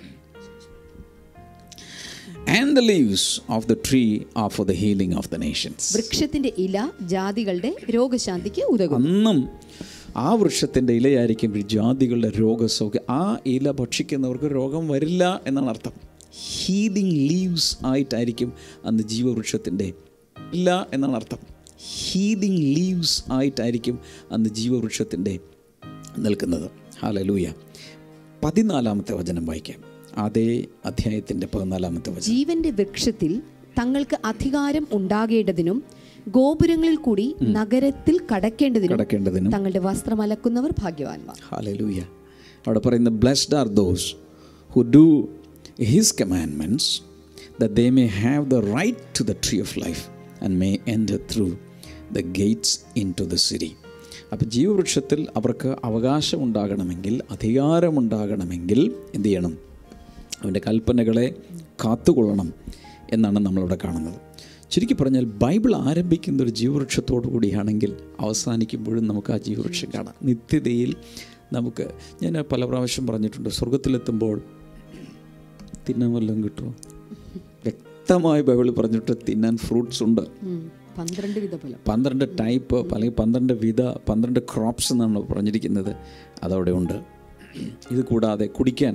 And the leaves of the tree are for the healing of the nations. വൃക്ഷത്തിന്റെ ഇല ജാതികളുടെ രോഗശാന്തിക്ക് ഉതകുന്നു അന്നും ആ വൃക്ഷത്തിൻ്റെ ഇലയായിരിക്കും ഈ ജാതികളുടെ രോഗസൗഖ്യം ആ ഇല ഭക്ഷിക്കുന്നവർക്ക് രോഗം വരില്ല എന്നാണ് അർത്ഥം ഹീലിംഗ് ലീവ്സ് ആയിട്ടായിരിക്കും അന്ന് ജീവവൃക്ഷത്തിൻ്റെ ഇല്ല എന്നാണ് അർത്ഥം ഹീലിംഗ് ലീവ്സ് ആയിട്ടായിരിക്കും അന്ന് ജീവവൃക്ഷത്തിൻ്റെ നിൽക്കുന്നത് ഹാലലൂയ പതിനാലാമത്തെ വചനം വായിക്കാം അതേ അധ്യായത്തിൻ്റെ പതിനാലാമത്തെ വചനം ജീവന്റെ വൃക്ഷത്തിൽ തങ്ങൾക്ക് അധികാരം ഉണ്ടാകേണ്ടതിനും ഗോപുരങ്ങളിൽ കൂടി നഗരത്തിൽ കടക്കേണ്ടതിനും കടക്കേണ്ടതിനും തങ്ങളുടെ വസ്ത്രം അലക്കുന്നവർ ഭാഗ്യവാന്മാർ ഹാലലൂയ അവിടെ പറയുന്ന blessed are those who do his commandments the they may have the right to the tree of life and may enter through the gates into the city അപ്പോൾ ജീവവൃക്ഷത്തിൽ അവർക്ക് അവകാശമുണ്ടാകണമെങ്കിൽ അധികാരമുണ്ടാകണമെങ്കിൽ എന്ത് ചെയ്യണം അവൻ്റെ കൽപ്പനകളെ കാത്തുകൊള്ളണം എന്നാണ് നമ്മളിവിടെ കാണുന്നത് ചുരുക്കി പറഞ്ഞാൽ ബൈബിൾ ആരംഭിക്കുന്ന ഒരു ജീവവൃക്ഷത്തോടു കൂടിയാണെങ്കിൽ അവസാനിക്കുമ്പോഴും നമുക്ക് ആ ജീവവൃക്ഷം കാണാം നിത്യതയിൽ നമുക്ക് ഞാൻ പല പ്രാവശ്യം പറഞ്ഞിട്ടുണ്ട് സ്വർഗത്തിലെത്തുമ്പോൾ തിന്നാൻ വല്ലതും കിട്ടുമോ വ്യക്തമായി ബൈബിൾ പറഞ്ഞിട്ട് തിന്നാൻ ഫ്രൂട്ട്സ് ഉണ്ട് ഉം. പന്ത്രണ്ട് വിധ ഫലം പന്ത്രണ്ട് ടൈപ്പ് അല്ലെങ്കിൽ പന്ത്രണ്ട് വിധ പന്ത്രണ്ട് ക്രോപ്സ് എന്നാണ് പറഞ്ഞിരിക്കുന്നത് അതവിടെ ഉണ്ട് ഇത് കൂടാതെ കുടിക്കാൻ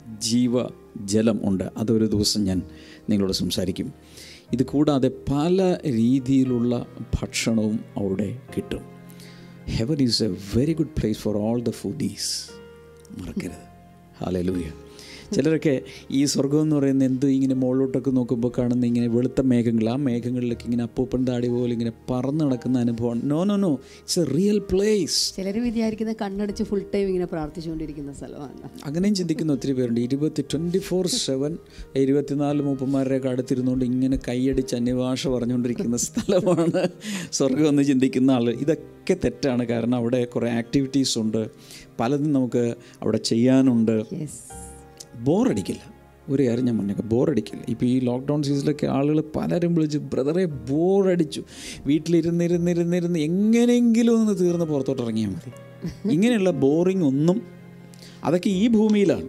ജീവജലം ഉണ്ട് അതൊരു ദിവസം ഞാൻ നിങ്ങളോട് സംസാരിക്കും ഇത് കൂടാതെ പല രീതിയിലുള്ള ഭക്ഷണവും അവിടെ കിട്ടും heaven is a very good place for all the foodies മറക്കരുത് ഹാലലൂയ ചിലരൊക്കെ ഈ സ്വർഗം എന്ന് പറയുന്നത് എന്ത് ഇങ്ങനെ മുകളിലോട്ടൊക്കെ നോക്കുമ്പോൾ കാണുന്ന ഇങ്ങനെ വെളുത്ത മേഘങ്ങൾ ആ മേഘങ്ങളിലൊക്കെ ഇങ്ങനെ അപ്പൂപ്പൻ താടി പോലെ ഇങ്ങനെ പറന്ന് നടക്കുന്ന അനുഭവം no no no it's a real place ചിലർ വിചാരിക്കുന്ന കണ്ണടച്ച് ഫുൾ ടൈം ഇങ്ങനെ പ്രാർത്ഥിച്ചുകൊണ്ടിരിക്കുന്ന സ്ഥലമാണ് അങ്ങനെയും ചിന്തിക്കുന്ന ഒത്തിരി പേരുണ്ട് ഇരുപത്തി ട്വൻറ്റി ഫോർ സെവൻ ഇരുപത്തിനാല് മൂപ്പന്മാരുടെയൊക്കെ അടുത്തിരുന്നുകൊണ്ട് ഇങ്ങനെ കൈയടിച്ച് അന്യഭാഷ പറഞ്ഞുകൊണ്ടിരിക്കുന്ന സ്ഥലമാണ് സ്വർഗം എന്ന് ചിന്തിക്കുന്ന ആൾ ഇതൊക്കെ തെറ്റാണ് കാരണം അവിടെ കുറേ ആക്ടിവിറ്റീസ് ഉണ്ട് പലതും നമുക്ക് അവിടെ ചെയ്യാനുണ്ട് യെസ് ബോറടിക്കില്ല ഒരു കാര്യം ഞാൻ പറഞ്ഞേക്കാം ബോറടിക്കില്ല ഇപ്പോൾ ഈ ലോക്ക്ഡൗൺ സീസണിലൊക്കെ ആളുകൾ പലരും വിളിച്ച് ബ്രദറെ ബോറടിച്ചു വീട്ടിലിരുന്നിരുന്നിരുന്നിരുന്ന് എങ്ങനെയെങ്കിലും ഒന്ന് തീർന്ന് പുറത്തോട്ട് ഇറങ്ങിയാൽ മതി ഇങ്ങനെയുള്ള ബോറിംഗ് ഒന്നും അതൊക്കെ ഈ ഭൂമിയിലാണ്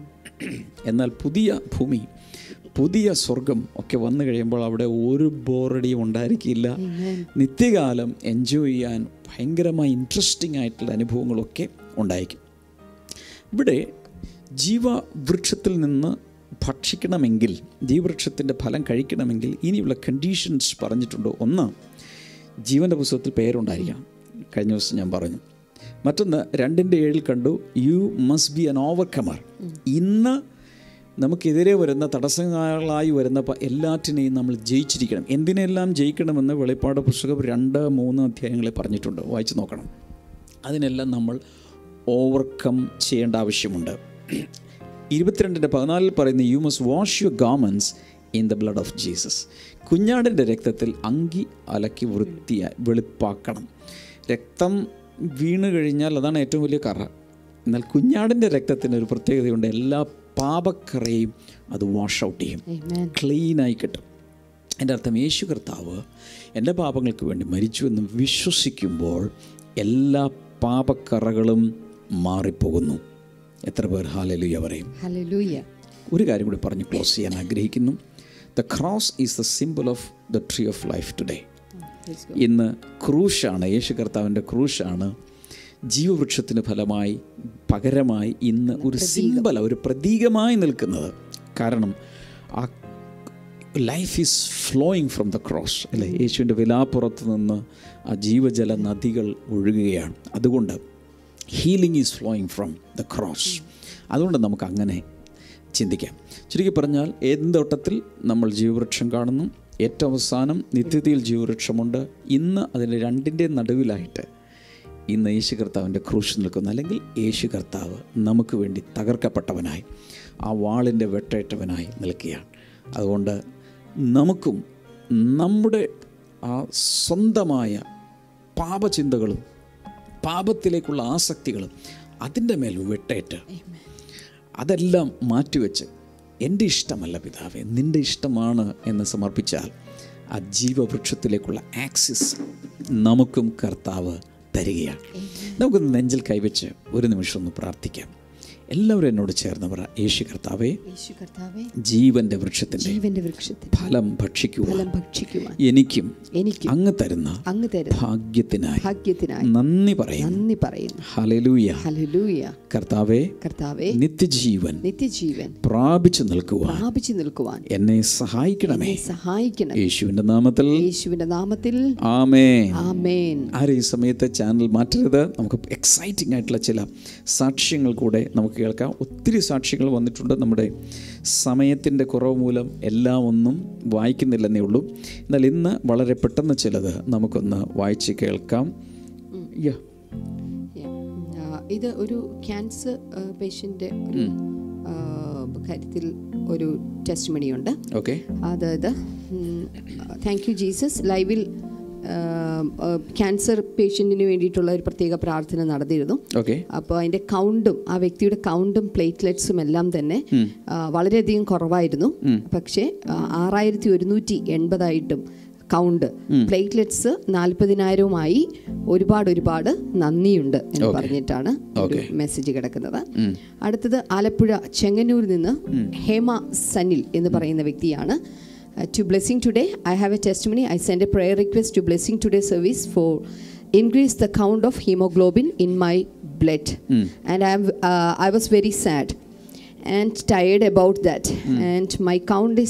എന്നാൽ പുതിയ ഭൂമി പുതിയ സ്വർഗം ഒക്കെ വന്നു കഴിയുമ്പോൾ അവിടെ ഒരു ബോറടിയും ഉണ്ടായിരിക്കില്ല നിത്യകാലം എൻജോയ് ചെയ്യാൻ ഭയങ്കരമായി ഇൻട്രസ്റ്റിംഗ് ആയിട്ടുള്ള അനുഭവങ്ങളൊക്കെ ഉണ്ടായിരിക്കും ഇവിടെ ജീവവൃക്ഷത്തിൽ നിന്ന് ഭക്ഷിക്കണമെങ്കിൽ ജീവവൃക്ഷത്തിൻ്റെ ഫലം കഴിക്കണമെങ്കിൽ ഇനിയുള്ള കണ്ടീഷൻസ് പറഞ്ഞിട്ടുണ്ട് ഒന്ന് ജീവൻ്റെ പുസ്തകത്തിൽ പേരുണ്ടായിരിക്കണം കഴിഞ്ഞ ദിവസം ഞാൻ പറഞ്ഞു മറ്റൊന്ന് രണ്ടിൻ്റെ ഏഴിൽ കണ്ടു you must be an overcomer ഇന്ന് നമുക്കെതിരെ വരുന്ന തടസ്സങ്ങളായി വരുന്ന പ- എല്ലാറ്റിനെയും നമ്മൾ ജയിച്ചിരിക്കണം എന്തിനെല്ലാം ജയിക്കണമെന്ന് വെളിപ്പാട് പുസ്തകം രണ്ട് മൂന്ന് അധ്യായങ്ങളെ പറഞ്ഞിട്ടുണ്ട് വായിച്ചു നോക്കണം അതിനെല്ലാം നമ്മൾ ഓവർകം ചെയ്യേണ്ട ആവശ്യമുണ്ട് ഇരുപത്തിരണ്ടിൻ്റെ പതിനാലിൽ പറയുന്ന you must wash your garments in the blood of Jesus കുഞ്ഞാടിൻ്റെ രക്തത്തിൽ അങ്കി അലക്കി വൃത്തിയായി വെളുപ്പാക്കണം രക്തം വീണ് കഴിഞ്ഞാൽ അതാണ് ഏറ്റവും വലിയ കറ എന്നാൽ കുഞ്ഞാടിൻ്റെ രക്തത്തിന് ഒരു പ്രത്യേകതയുണ്ട് എല്ലാ പാപക്കറയും അത് വാഷ് ഔട്ട് ചെയ്യും Amen. ക്ലീനായി കിട്ടും എൻ്റെ അർത്ഥം യേശു കർത്താവ് എൻ്റെ പാപങ്ങൾക്ക് വേണ്ടി മരിച്ചു എന്ന് വിശ്വസിക്കുമ്പോൾ എല്ലാ പാപക്കറകളും മാറിപ്പോകുന്നു എത്ര പേർ ഹാലലുയ പറയും ഹല്ലേലൂയ ഒരു കാര്യം കൂടി പറഞ്ഞ് ക്ലോസ് ചെയ്യാൻ ആഗ്രഹിക്കുന്നു the cross is the simple of the tree of life today ഇന്ന് ക്രൂശാണ് യേശു കർത്താവിൻ്റെ ക്രൂശാണ് ജീവവൃക്ഷത്തിന് ഫലമായി പകരമായി ഇന്ന് ഒരു സിമ്പൽ ഒരു പ്രതീകമായി നിൽക്കുന്നത് കാരണം ആ life is flowing from the cross അല്ലേ യേശുവിൻ്റെ വിലാപ്പുറത്ത് നിന്ന് ആ ജീവജല നദികൾ ഒഴുകുകയാണ് അതുകൊണ്ട് healing is flowing from the cross അതുകൊണ്ട് നമുക്ക് അങ്ങനെ ചിന്തിക്കാം ചുരുക്കി പറഞ്ഞാൽ ഏന്തോട്ടത്തിൽ നമ്മൾ ജീവവൃക്ഷം കാണുന്നു ഏറ്റവും അവസാനം നിത്യതയിൽ ജീവവൃക്ഷമുണ്ട് ഇന്ന് അതിൻ്റെ രണ്ടിൻ്റെ നടുവിലായിട്ട് ഇന്ന് യേശു കർത്താവിൻ്റെ ക്രൂശ് നിൽക്കുന്നു അല്ലെങ്കിൽ യേശു കർത്താവ് നമുക്ക് വേണ്ടി തകർക്കപ്പെട്ടവനായി ആ വാളിൻ്റെ വെട്ടേറ്റവനായി നിൽക്കുകയാണ് അതുകൊണ്ട് നമുക്കും നമ്മുടെ ആ സ്വന്തമായ പാപചിന്തകളും പാപത്തിലേക്കുള്ള ആസക്തികളും അതിൻ്റെ മേൽ വെട്ടേറ്റ് അതെല്ലാം മാറ്റിവെച്ച് എൻ്റെ ഇഷ്ടമല്ല പിതാവേ നിൻ്റെ ഇഷ്ടമാണ് എന്ന് സമർപ്പിച്ചാൽ ആ ജീവവൃക്ഷത്തിലേക്കുള്ള ആക്സിസ് നമുക്കും കർത്താവ് തരികയാണ് നമുക്കൊന്ന് നെഞ്ചിൽ കൈവച്ച് ഒരു നിമിഷം ഒന്ന് പ്രാർത്ഥിക്കാം എല്ലാവരും എന്നോട് ചേർന്ന് പറ യേശു കർത്താവേ യേശു കർത്താവെ ജീവന്റെ വൃക്ഷത്തിൻ്റെ ജീവന്റെ വൃക്ഷത്തിൽ ഫലം ഭക്ഷിക്കുവാൻ ഫലം ഭക്ഷിക്കുവാൻ എനിക്കും എനിക്ക് അങ്ങ് തരുന്ന അങ്ങ് തരുന്ന ഭാഗ്യത്തിനായി ഭാഗ്യത്തിനായി നന്ദി പറയുന്നു നന്ദി പറയുന്നു ഹലലൂയ ഹല്ലേലൂയ കർത്താവെ കർത്താവെ നിത്യജീവൻ നിത്യജീവൻ പ്രാപിച്ചു നിൽക്കുവാൻ പ്രാപിച്ചു നിൽക്കുവാൻ എന്നെ സഹായിക്കണമേ എന്നെ സഹായിക്കണം യേശുവിന്റെ നാമത്തിൽ യേശുവിന്റെ നാമത്തിൽ ആമേൻ ആമേൻ ആരും ഈ സമയത്ത് ചാനൽ മാറ്റരുത് നമുക്ക് എക്സൈറ്റിംഗ് ആയിട്ടുള്ള ചില സാക്ഷ്യങ്ങൾ കൂടെ നമുക്ക് കേൾക്കാം ഒത്തിരി സാക്ഷ്യങ്ങൾ വന്നിട്ടുണ്ട് നമ്മുടെ സമയത്തിൻ്റെ കുറവ് മൂലം എല്ലാം ഒന്നും വായിക്കുന്നില്ലെന്നേ ഉള്ളൂ എന്നാൽ ഇന്ന് വളരെ പെട്ടെന്ന് ചിലത് നമുക്കൊന്ന് വായിച്ച് കേൾക്കാം Yeah. ആ, ഇത് ഒരു ക്യാൻസർ പേഷ്യൻ്റെ ഒരു ആ, കാര്യത്തിൽ ഒരു ടെസ്റ്റ് മണിയുണ്ട് ഓക്കെ അതായത് താങ്ക് യു ജീസസ് ലൈവിൽ ക്യാൻസർ പേഷ്യൻറ്റിന് വേണ്ടിയിട്ടുള്ള ഒരു പ്രത്യേക പ്രാർത്ഥന നടന്നിരുന്നു ഓക്കെ അപ്പോൾ അതിൻ്റെ കൗണ്ടും ആ വ്യക്തിയുടെ കൗണ്ടും പ്ലേറ്റ്ലെറ്റ്സും എല്ലാം തന്നെ ആ, വളരെയധികം കുറവായിരുന്നു പക്ഷേ ആ, ആറായിരത്തി ഒരുന്നൂറ്റി എൺപതായിട്ടും കൗണ്ട് പ്ലേറ്റ്ലെറ്റ്സ് നാൽപ്പതിനായിരവുമായി ഒരുപാട് ഒരുപാട് നന്ദിയുണ്ട് എന്ന് പറഞ്ഞിട്ടാണ് ഒരു മെസ്സേജ് കിടക്കുന്നത് അടുത്തത് ആലപ്പുഴ ചെങ്ങന്നൂരിൽ നിന്ന് ഹേമ സനിൽ എന്ന് പറയുന്ന വ്യക്തിയാണ് to blessing today I have a test money I send a prayer request to blessing today service for increase the count of hemoglobin in my blood and I'm, uh, i was very sad and tired about that and my count is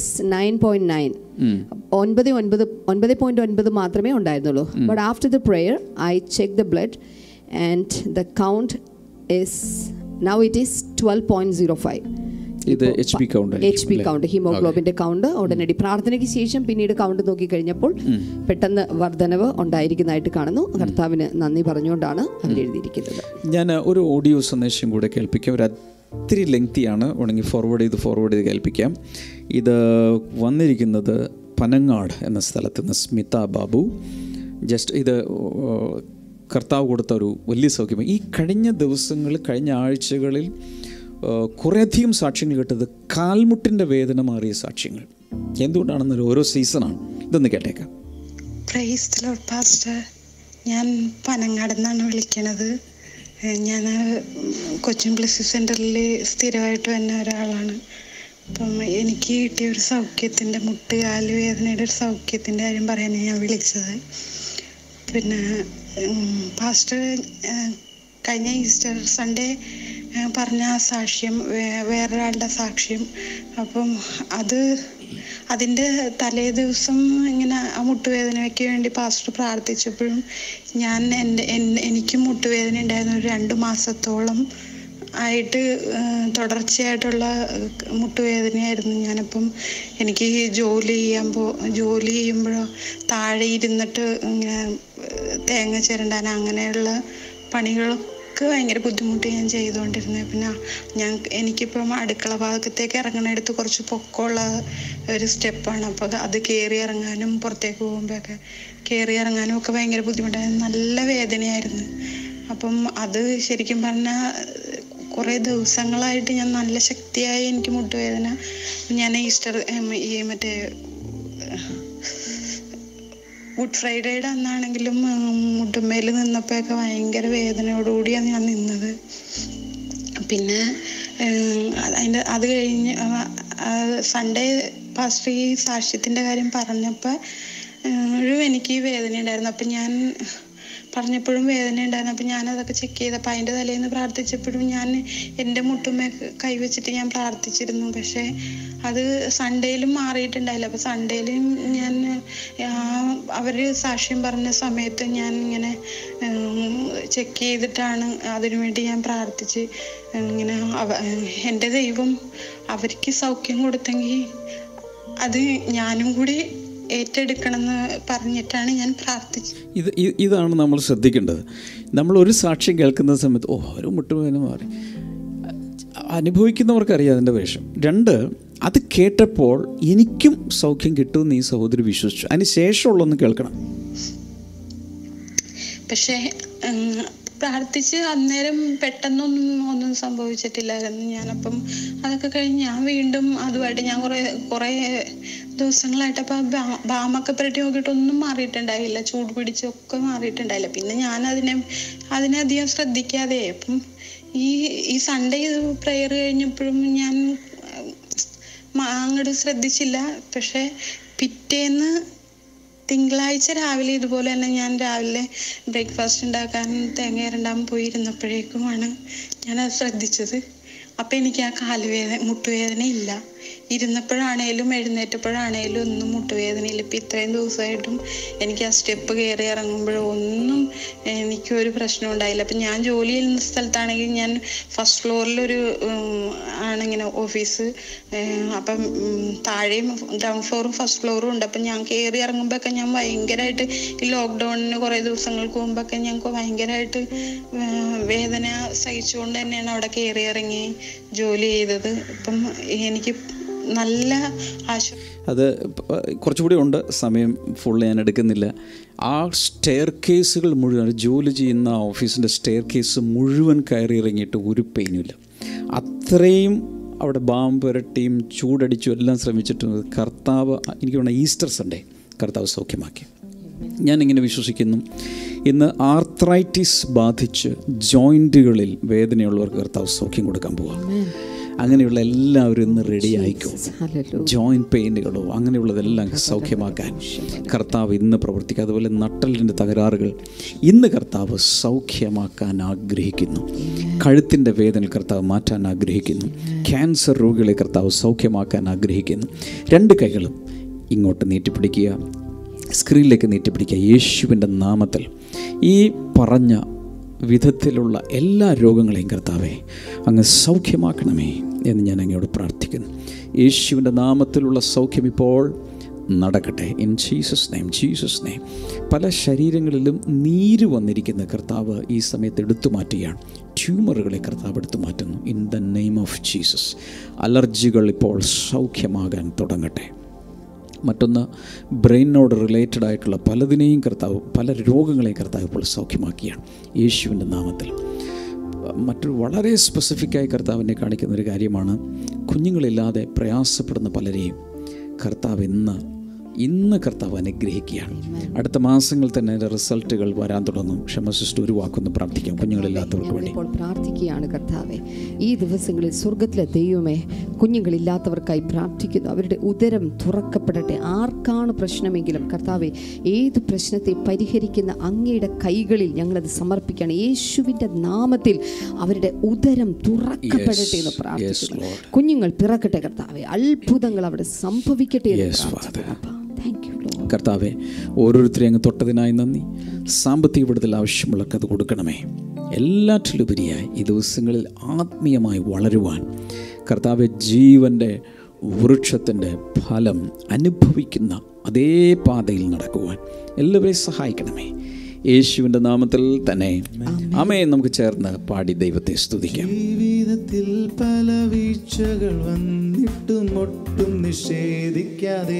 9.9 ഒൻപത് ഒൻപത് ഒൻപത് point ഒൻപത് മാത്രമേ ഉണ്ടായിരുന്നുള്ളൂ but after the prayer I check the blood and the count is now it is twelve point zero five ഇത് H P count H P count ഹീമോഗ്ലോബിന്റെ count ഉടനടി പ്രാർത്ഥനയ്ക്ക് ശേഷം പിന്നീട് കൗണ്ട് നോക്കി കഴിഞ്ഞപ്പോൾ പെട്ടെന്ന് വർധനവ് ഉണ്ടായിരിക്കുന്നതായിട്ട് കാണുന്നു കർത്താവിന് നന്ദി പറഞ്ഞുകൊണ്ടാണ് അവരെഴുതിയിരിക്കുന്നത് ഞാൻ ഒരു ഓഡിയോ സന്ദേശം കൂടെ കേൾപ്പിക്കാം ഒരു ഒത്തിരി ലെങ്തിയാണ് വേണമെങ്കിൽ ഫോർവേഡ് ചെയ്ത് ഫോർവേഡ് ചെയ്ത് കേൾപ്പിക്കാം ഇത് വന്നിരിക്കുന്നത് പനങ്ങാട് എന്ന സ്ഥലത്ത് നിന്ന് സ്മിത ബാബു ജസ്റ്റ് ഇത് ഏർ, കർത്താവ് കൊടുത്ത ഒരു വലിയ സൗഖ്യം ഈ കഴിഞ്ഞ ദിവസങ്ങളിൽ കഴിഞ്ഞ ആഴ്ചകളിൽ ഏർ, കുറേയധികം സാക്ഷ്യങ്ങൾ കേട്ടത് കാൽമുട്ടിൻ്റെ വേദന മാറിയ സാക്ഷ്യങ്ങൾ എന്തുകൊണ്ടാണെന്നൊരു ഓരോ സീസണാണ് ഇതൊന്ന് കേട്ടേക്കാം പ്രൈസ് ദി ലോർഡ് പാസ്റ്റർ ഞാൻ പനങ്ങാട് നിന്നാണ് വിളിക്കണത് ഞാൻ കൊച്ചിൻ ബ്ലസ് സെൻറ്ററിൽ സ്ഥിരമായിട്ട് വന്ന ഒരാളാണ് അപ്പം എനിക്ക് കിട്ടിയ ഒരു സൗഖ്യത്തിൻ്റെ മുട്ട് കാല് വേദനയുടെ ഒരു സൗഖ്യത്തിൻ്റെ കാര്യം പറയാനാണ് ഞാൻ വിളിച്ചത് പിന്നെ ഉം, പാസ്റ്റർ ഏഹ്, കഴിഞ്ഞ ഈസ്റ്റർ സൺഡേ ഏഹ്, പറഞ്ഞ ആ സാക്ഷ്യം വേ- വേറൊരാളുടെ സാക്ഷ്യം അപ്പം അത് അതിൻ്റെ തലേ ദിവസം ഇങ്ങനെ ആ മുട്ടുവേദനയ്ക്ക് വേണ്ടി പാസ്റ്റർ പ്രാർത്ഥിച്ചപ്പോഴും ഞാൻ എൻ്റെ എൻ- എനിക്കും മുട്ടുവേദന ഉണ്ടായിരുന്നു ഒരു രണ്ട് മാസത്തോളം ആയിട്ട് ഏഹ്, തുടർച്ചയായിട്ടുള്ള ഏഹ്, മുട്ടുവേദനയായിരുന്നു ഞാനപ്പം എനിക്ക് ജോലി ചെയ്യാൻ പോ ജോലി ചെയ്യുമ്പോഴോ താഴെ ഇരുന്നിട്ട് ഇങ്ങനെ ഏഹ്, തേങ്ങ ചിരണ്ടാൻ അങ്ങനെയുള്ള പണികളൊക്കെ ഭയങ്കര ബുദ്ധിമുട്ട് ഞാൻ ചെയ്തുകൊണ്ടിരുന്നത് പിന്നെ ഞാൻ എനിക്കിപ്പം അടുക്കള ഭാഗത്തേക്ക് ഇറങ്ങണടുത്ത് കുറച്ച് പൊക്കമുള്ള ഒരു സ്റ്റെപ്പാണ് അപ്പോൾ അത് കയറി ഇറങ്ങാനും പുറത്തേക്ക് പോകുമ്പോഴൊക്കെ കയറി ഇറങ്ങാനും ഒക്കെ ഭയങ്കര ബുദ്ധിമുട്ടായിരുന്നു നല്ല വേദനയായിരുന്നു അപ്പം അത് ശരിക്കും പറഞ്ഞാൽ കുറേ ദിവസങ്ങളായിട്ട് ഞാൻ നല്ല ശക്തിയായി എനിക്ക് മുട്ടുവേദന ഞാൻ ഈസ്റ്റർ ഉം, ഈ മറ്റേ ഗുഡ് ഫ്രൈഡേയുടെ അന്നാണെങ്കിലും ഉം, മുട്ടുമ്മേൽ നിന്നപ്പോഴൊക്കെ ഭയങ്കര വേദനയോടുകൂടിയാണ് ഞാൻ നിന്നത് പിന്നെ ഉം, അത് അതിൻ്റെ അത് കഴിഞ്ഞ് സൺഡേ പാസ്റ്റർ ഈ സാക്ഷ്യത്തിൻ്റെ കാര്യം പറഞ്ഞപ്പോൾ ഒരു എനിക്ക് ഈ വേദന ഉണ്ടായിരുന്നു അപ്പം ഞാൻ പറഞ്ഞപ്പോഴും വേദന ഉണ്ടായിരുന്നു അപ്പം ഞാൻ അതൊക്കെ ചെക്ക് ചെയ്തപ്പോൾ അതിൻ്റെ തലേന്ന് പ്രാർത്ഥിച്ചപ്പോഴും ഞാൻ എൻ്റെ മുട്ടുമ്മ കൈവച്ചിട്ട് ഞാൻ പ്രാർത്ഥിച്ചിരുന്നു പക്ഷേ അത് സൺഡേയിലും മാറിയിട്ടുണ്ടായില്ല അപ്പോൾ സൺഡേയിലും ഞാൻ അവർ സാക്ഷ്യം പറഞ്ഞ സമയത്ത് ഞാൻ ഇങ്ങനെ ചെക്ക് ചെയ്തിട്ടാണ് അതിനുവേണ്ടി ഞാൻ പ്രാർത്ഥിച്ച് ഇങ്ങനെ അവ എൻ്റെ ദൈവം അവർക്ക് സൗഖ്യം കൊടുത്തെങ്കിൽ അത് ഞാനും കൂടി ഏറ്റെടുക്കണം എന്ന് പറഞ്ഞിട്ടാണ് ഞാൻ പ്രാർത്ഥിച്ചത് ഇത് ഇ- ഇതാണ് നമ്മൾ ശ്രദ്ധിക്കേണ്ടത് നമ്മൾ ഒരു സാക്ഷ്യം കേൾക്കുന്ന സമയത്ത് ഓ ഒരു മുട്ടുവേദന മാറി അനുഭവിക്കുന്നവർക്കറിയാം അതിൻ്റെ വേഷം രണ്ട് അത് കേട്ടപ്പോൾ എനിക്കും സൗഖ്യം കിട്ടുമെന്ന് ഈ സഹോദരി വിശ്വസിച്ചു അതിന് ശേഷമുള്ളൊന്ന് കേൾക്കണം പക്ഷേ ഉം, പ്രാർത്ഥിച്ച് അന്നേരം പെട്ടെന്നൊന്നും ഒന്നും സംഭവിച്ചിട്ടില്ലായിരുന്നു ഞാനപ്പം അതൊക്കെ കഴിഞ്ഞ് ഞാൻ വീണ്ടും അതുമായിട്ട് ഞാൻ കുറേ കുറേ ദിവസങ്ങളായിട്ട് അപ്പം ബാമൊക്കെ പുരട്ടി നോക്കിയിട്ട് ഒന്നും മാറിയിട്ടുണ്ടായില്ല ചൂട് പിടിച്ചൊക്കെ മാറിയിട്ടുണ്ടായില്ല പിന്നെ ഞാൻ അതിനെ അതിനധികം ശ്രദ്ധിക്കാതെ അപ്പം ഈ ഈ സൺഡേ പ്രെയർ കഴിഞ്ഞപ്പോഴും ഞാൻ അങ്ങോട്ട് ശ്രദ്ധിച്ചില്ല പക്ഷെ പിറ്റേന്ന് തിങ്കളാഴ്ച രാവിലെ ഇതുപോലെ തന്നെ ഞാൻ രാവിലെ ബ്രേക്ക്ഫാസ്റ്റ് ഉണ്ടാക്കാൻ തേങ്ങ ഇരണ്ടാൻ പോയിരുന്നപ്പോഴേക്കുമാണ് ഞാനത് ശ്രദ്ധിച്ചത് അപ്പം എനിക്ക് ആ കാലുവേദന മുട്ടുവേദന ഇല്ല ഇരുന്നപ്പോഴാണേലും എഴുന്നേറ്റപ്പോഴാണേലും ഒന്നും മുട്ടുവേദനയില്ല ഇപ്പം ഇത്രയും ദിവസമായിട്ടും എനിക്ക് ആ സ്റ്റെപ്പ് കയറി ഇറങ്ങുമ്പോഴോ ഒന്നും എനിക്കൊരു പ്രശ്നം ഉണ്ടായില്ല അപ്പം ഞാൻ ജോലി ചെയ്യുന്ന സ്ഥലത്താണെങ്കിൽ ഞാൻ ഫസ്റ്റ് ഫ്ലോറിലൊരു ആണിങ്ങനെ ഓഫീസ് അപ്പം ഉം, താഴെയും ഗ്രൗണ്ട് ഫ്ലോറും ഫസ്റ്റ് ഫ്ലോറും ഉണ്ട് അപ്പം ഞാൻ കയറി ഇറങ്ങുമ്പോഴൊക്കെ ഞാൻ ഭയങ്കരമായിട്ട് ഈ ലോക്ക്ഡൗണിന് കുറേ ദിവസങ്ങൾക്ക് മുമ്പൊക്കെ ഞങ്ങൾക്ക് ഭയങ്കരമായിട്ട് വേദന സഹിച്ചുകൊണ്ട് തന്നെയാണ് അവിടെ കയറി ഇറങ്ങി ജോലി ചെയ്തത് ഇപ്പം എനിക്ക് നല്ല ആശ്വാസം അത് പ- കുറച്ചുകൂടി ഉണ്ട് സമയം ഫുൾ ഞാൻ എടുക്കുന്നില്ല ആ സ്റ്റെയർ കേസുകൾ മുഴുവൻ ജോലി ചെയ്യുന്ന ഓഫീസിൻ്റെ സ്റ്റെയർ കേസ് മുഴുവൻ കയറി ഇറങ്ങിയിട്ട് ഒരു പെയിനുമില്ല അത്രയും അവിടെ ബാം പുരട്ടിയും ചൂടടിച്ചും എല്ലാം ശ്രമിച്ചിട്ടും കർത്താവ് എനിക്ക് വേണം ഈസ്റ്റർ സൺഡേ കർത്താവ് സൗഖ്യമാക്കി ഞാനിങ്ങനെ വിശ്വസിക്കുന്നു ഇന്ന് ആർത്രൈറ്റിസ് ബാധിച്ച് ജോയിൻറ്റുകളിൽ വേദനയുള്ളവർക്ക് കർത്താവ് സൗഖ്യം കൊടുക്കാൻ പോവാം അങ്ങനെയുള്ള എല്ലാവരും ഇന്ന് റെഡി ആയിക്കോ Hallelujah. ജോയിൻറ്റ് പെയിനുകളോ അങ്ങനെയുള്ളതെല്ലാം സൗഖ്യമാക്കാൻ കർത്താവ് ഇന്ന് പ്രവർത്തിക്കുക അതുപോലെ നട്ടലിൻ്റെ തകരാറുകൾ ഇന്ന് കർത്താവ് സൗഖ്യമാക്കാൻ ആഗ്രഹിക്കുന്നു കഴുത്തിൻ്റെ വേദന കർത്താവ് മാറ്റാൻ ആഗ്രഹിക്കുന്നു ക്യാൻസർ രോഗികളെ കർത്താവ് സൗഖ്യമാക്കാൻ ആഗ്രഹിക്കുന്നു രണ്ട് കൈകളും ഇങ്ങോട്ട് നീട്ടിപ്പിടിക്കുക സ്ക്രീനിലേക്ക് നീട്ടിപ്പിടിക്കുക യേശുവിൻ്റെ നാമത്തിൽ ഈ പറഞ്ഞ വിധത്തിലുള്ള എല്ലാ രോഗങ്ങളെയും കർത്താവെ അങ്ങ് സൗഖ്യമാക്കണമേ എന്ന് ഞാൻ അങ്ങയോട് പ്രാർത്ഥിക്കുന്നു യേശുവിൻ്റെ നാമത്തിലുള്ള സൗഖ്യം ഇപ്പോൾ നടക്കട്ടെ in Jesus name Jesus name പല ശരീരങ്ങളിലും നീര് വന്നിരിക്കുന്ന കർത്താവ് ഈ സമയത്ത് എടുത്തു മാറ്റുകയാണ് ട്യൂമറുകളെ കർത്താവ് എടുത്തു മാറ്റുന്നു in the name of Jesus അലർജികൾ ഇപ്പോൾ സൗഖ്യമാകാൻ തുടങ്ങട്ടെ മറ്റൊന്ന് ബ്രെയിനോട് റിലേറ്റഡ് ആയിട്ടുള്ള പലതിനെയും കർത്താവ് പല രോഗങ്ങളെയും കർത്താവ് ഇപ്പോൾ സൗഖ്യമാക്കിയാണ് യേശുവിൻ്റെ നാമത്തിൽ മറ്റൊരു വളരെ സ്പെസിഫിക്കായി കർത്താവിനെ കാണിക്കുന്ന ഒരു കാര്യമാണ് കുഞ്ഞുങ്ങളില്ലാതെ പ്രയാസപ്പെടുന്ന പലരെയും കർത്താവ് ഇന്ന് ഇന്ന് കർത്താവ് അനുഗ്രഹിക്കുകയാണ് അടുത്ത മാസങ്ങൾ തന്നെ അതിൻ്റെ റിസൾട്ടുകൾ വരാൻ തുടങ്ങും ക്ഷമ സിസ്റ്റർ ഒരു വാക്കൊന്ന് പ്രാർത്ഥിക്കാം കുഞ്ഞുങ്ങളില്ലാത്തവർക്ക് വേണ്ടി ഇപ്പോൾ പ്രാർത്ഥിക്കുകയാണ് കർത്താവെ ഈ ദിവസങ്ങളിൽ സ്വർഗത്തിലെ ദൈവമേ കുഞ്ഞുങ്ങളില്ലാത്തവർക്കായി പ്രാർത്ഥിക്കുന്നു അവരുടെ ഉദരം തുറക്കപ്പെടട്ടെ ആർക്കാണ് പ്രശ്നമെങ്കിലും കർത്താവെ ഏത് പ്രശ്നത്തെ പരിഹരിക്കുന്ന അങ്ങയുടെ കൈകളിൽ ഞങ്ങളത് സമർപ്പിക്കുകയാണ് യേശുവിൻ്റെ നാമത്തിൽ അവരുടെ ഉദരം തുറക്കപ്പെടട്ടെ എന്ന് Yes, പ്രാർത്ഥിക്കുന്നു Lord. കുഞ്ഞുങ്ങൾ പിറക്കട്ടെ കർത്താവെ അത്ഭുതങ്ങൾ അവിടെ സംഭവിക്കട്ടെ എന്ന് Yes, പ്രാർത്ഥിക്കുന്നു അപ്പാ. Thank you, Lord. കർത്താവെ ഓരോരുത്തരെയും അങ്ങ് തൊട്ടതിനായി നന്ദി സാമ്പത്തിക വിടുതൽ ആവശ്യമുള്ളവർക്ക് അത് കൊടുക്കണമേ എല്ലാറ്റിലുപരിയായി ഈ ദിവസങ്ങളിൽ ആത്മീയമായി വളരുവാൻ കർത്താവെ ജീവൻ്റെ വൃക്ഷത്തിൻ്റെ ഫലം അനുഭവിക്കുന്ന അതേ പാതയിൽ നടക്കുവാൻ എല്ലാവരെയും സഹായിക്കണമേ യേശുവിൻ്റെ നാമത്തിൽ തന്നെ അമേ നമുക്ക് ചേർന്ന് പാടി ദൈവത്തെ സ്തുതിക്കാം ജീവിതത്തിൽ പല വീഴ്ചകൾ വന്നിട്ടും ഒട്ടും നിഷേധിക്കാതെ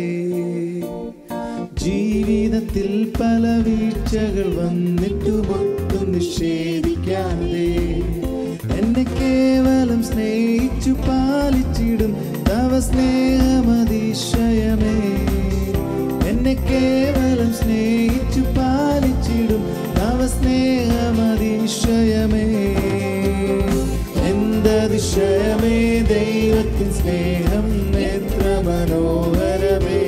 ജീവിതത്തിൽ പല വീഴ്ചകൾ വന്നിട്ടും ഒട്ടും നിഷേധിക്കാതെ എന്നെ കേവലം സ്നേഹിച്ചു പാലിച്ചിടും തവ സ്നേഹമതിശയമേ എന്നെ കേവലം സ്നേഹിച്ചു പാലിച്ചിടും തവ സ്നേഹമതിശയമേ എന്തതിശയമേ ദൈവത്തിൻ സ്നേഹം എത്ര മനോഹരമേ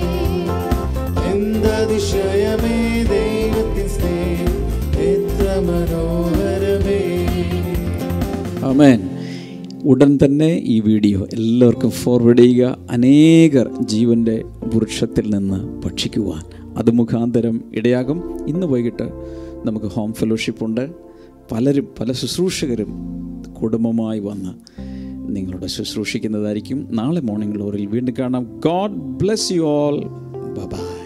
എന്തതിശയമേ ദൈവത്തിൻ സ്നേഹം എത്ര മനോഹരമേ ആമേൻ ഉടൻ തന്നെ ഈ വീഡിയോ എല്ലാവർക്കും ഫോർവേഡ് ചെയ്യുക അനേകർ ജീവൻ്റെ വൃക്ഷത്തിൽ നിന്ന് ഭക്ഷിക്കുവാൻ അത് മുഖാന്തരം ഇടയാകും ഇന്ന് വൈകിട്ട് നമുക്ക് ഹോം ഫെലോഷിപ്പ് ഉണ്ട് പലരും പല ശുശ്രൂഷകരും കുടുംബമായി വന്ന് നിങ്ങളുടെ ശുശ്രൂഷിക്കുന്നതായിരിക്കും നാളെ മോർണിംഗ് ഗ്ലോറിൽ വീണ്ടും കാണാം God bless you all by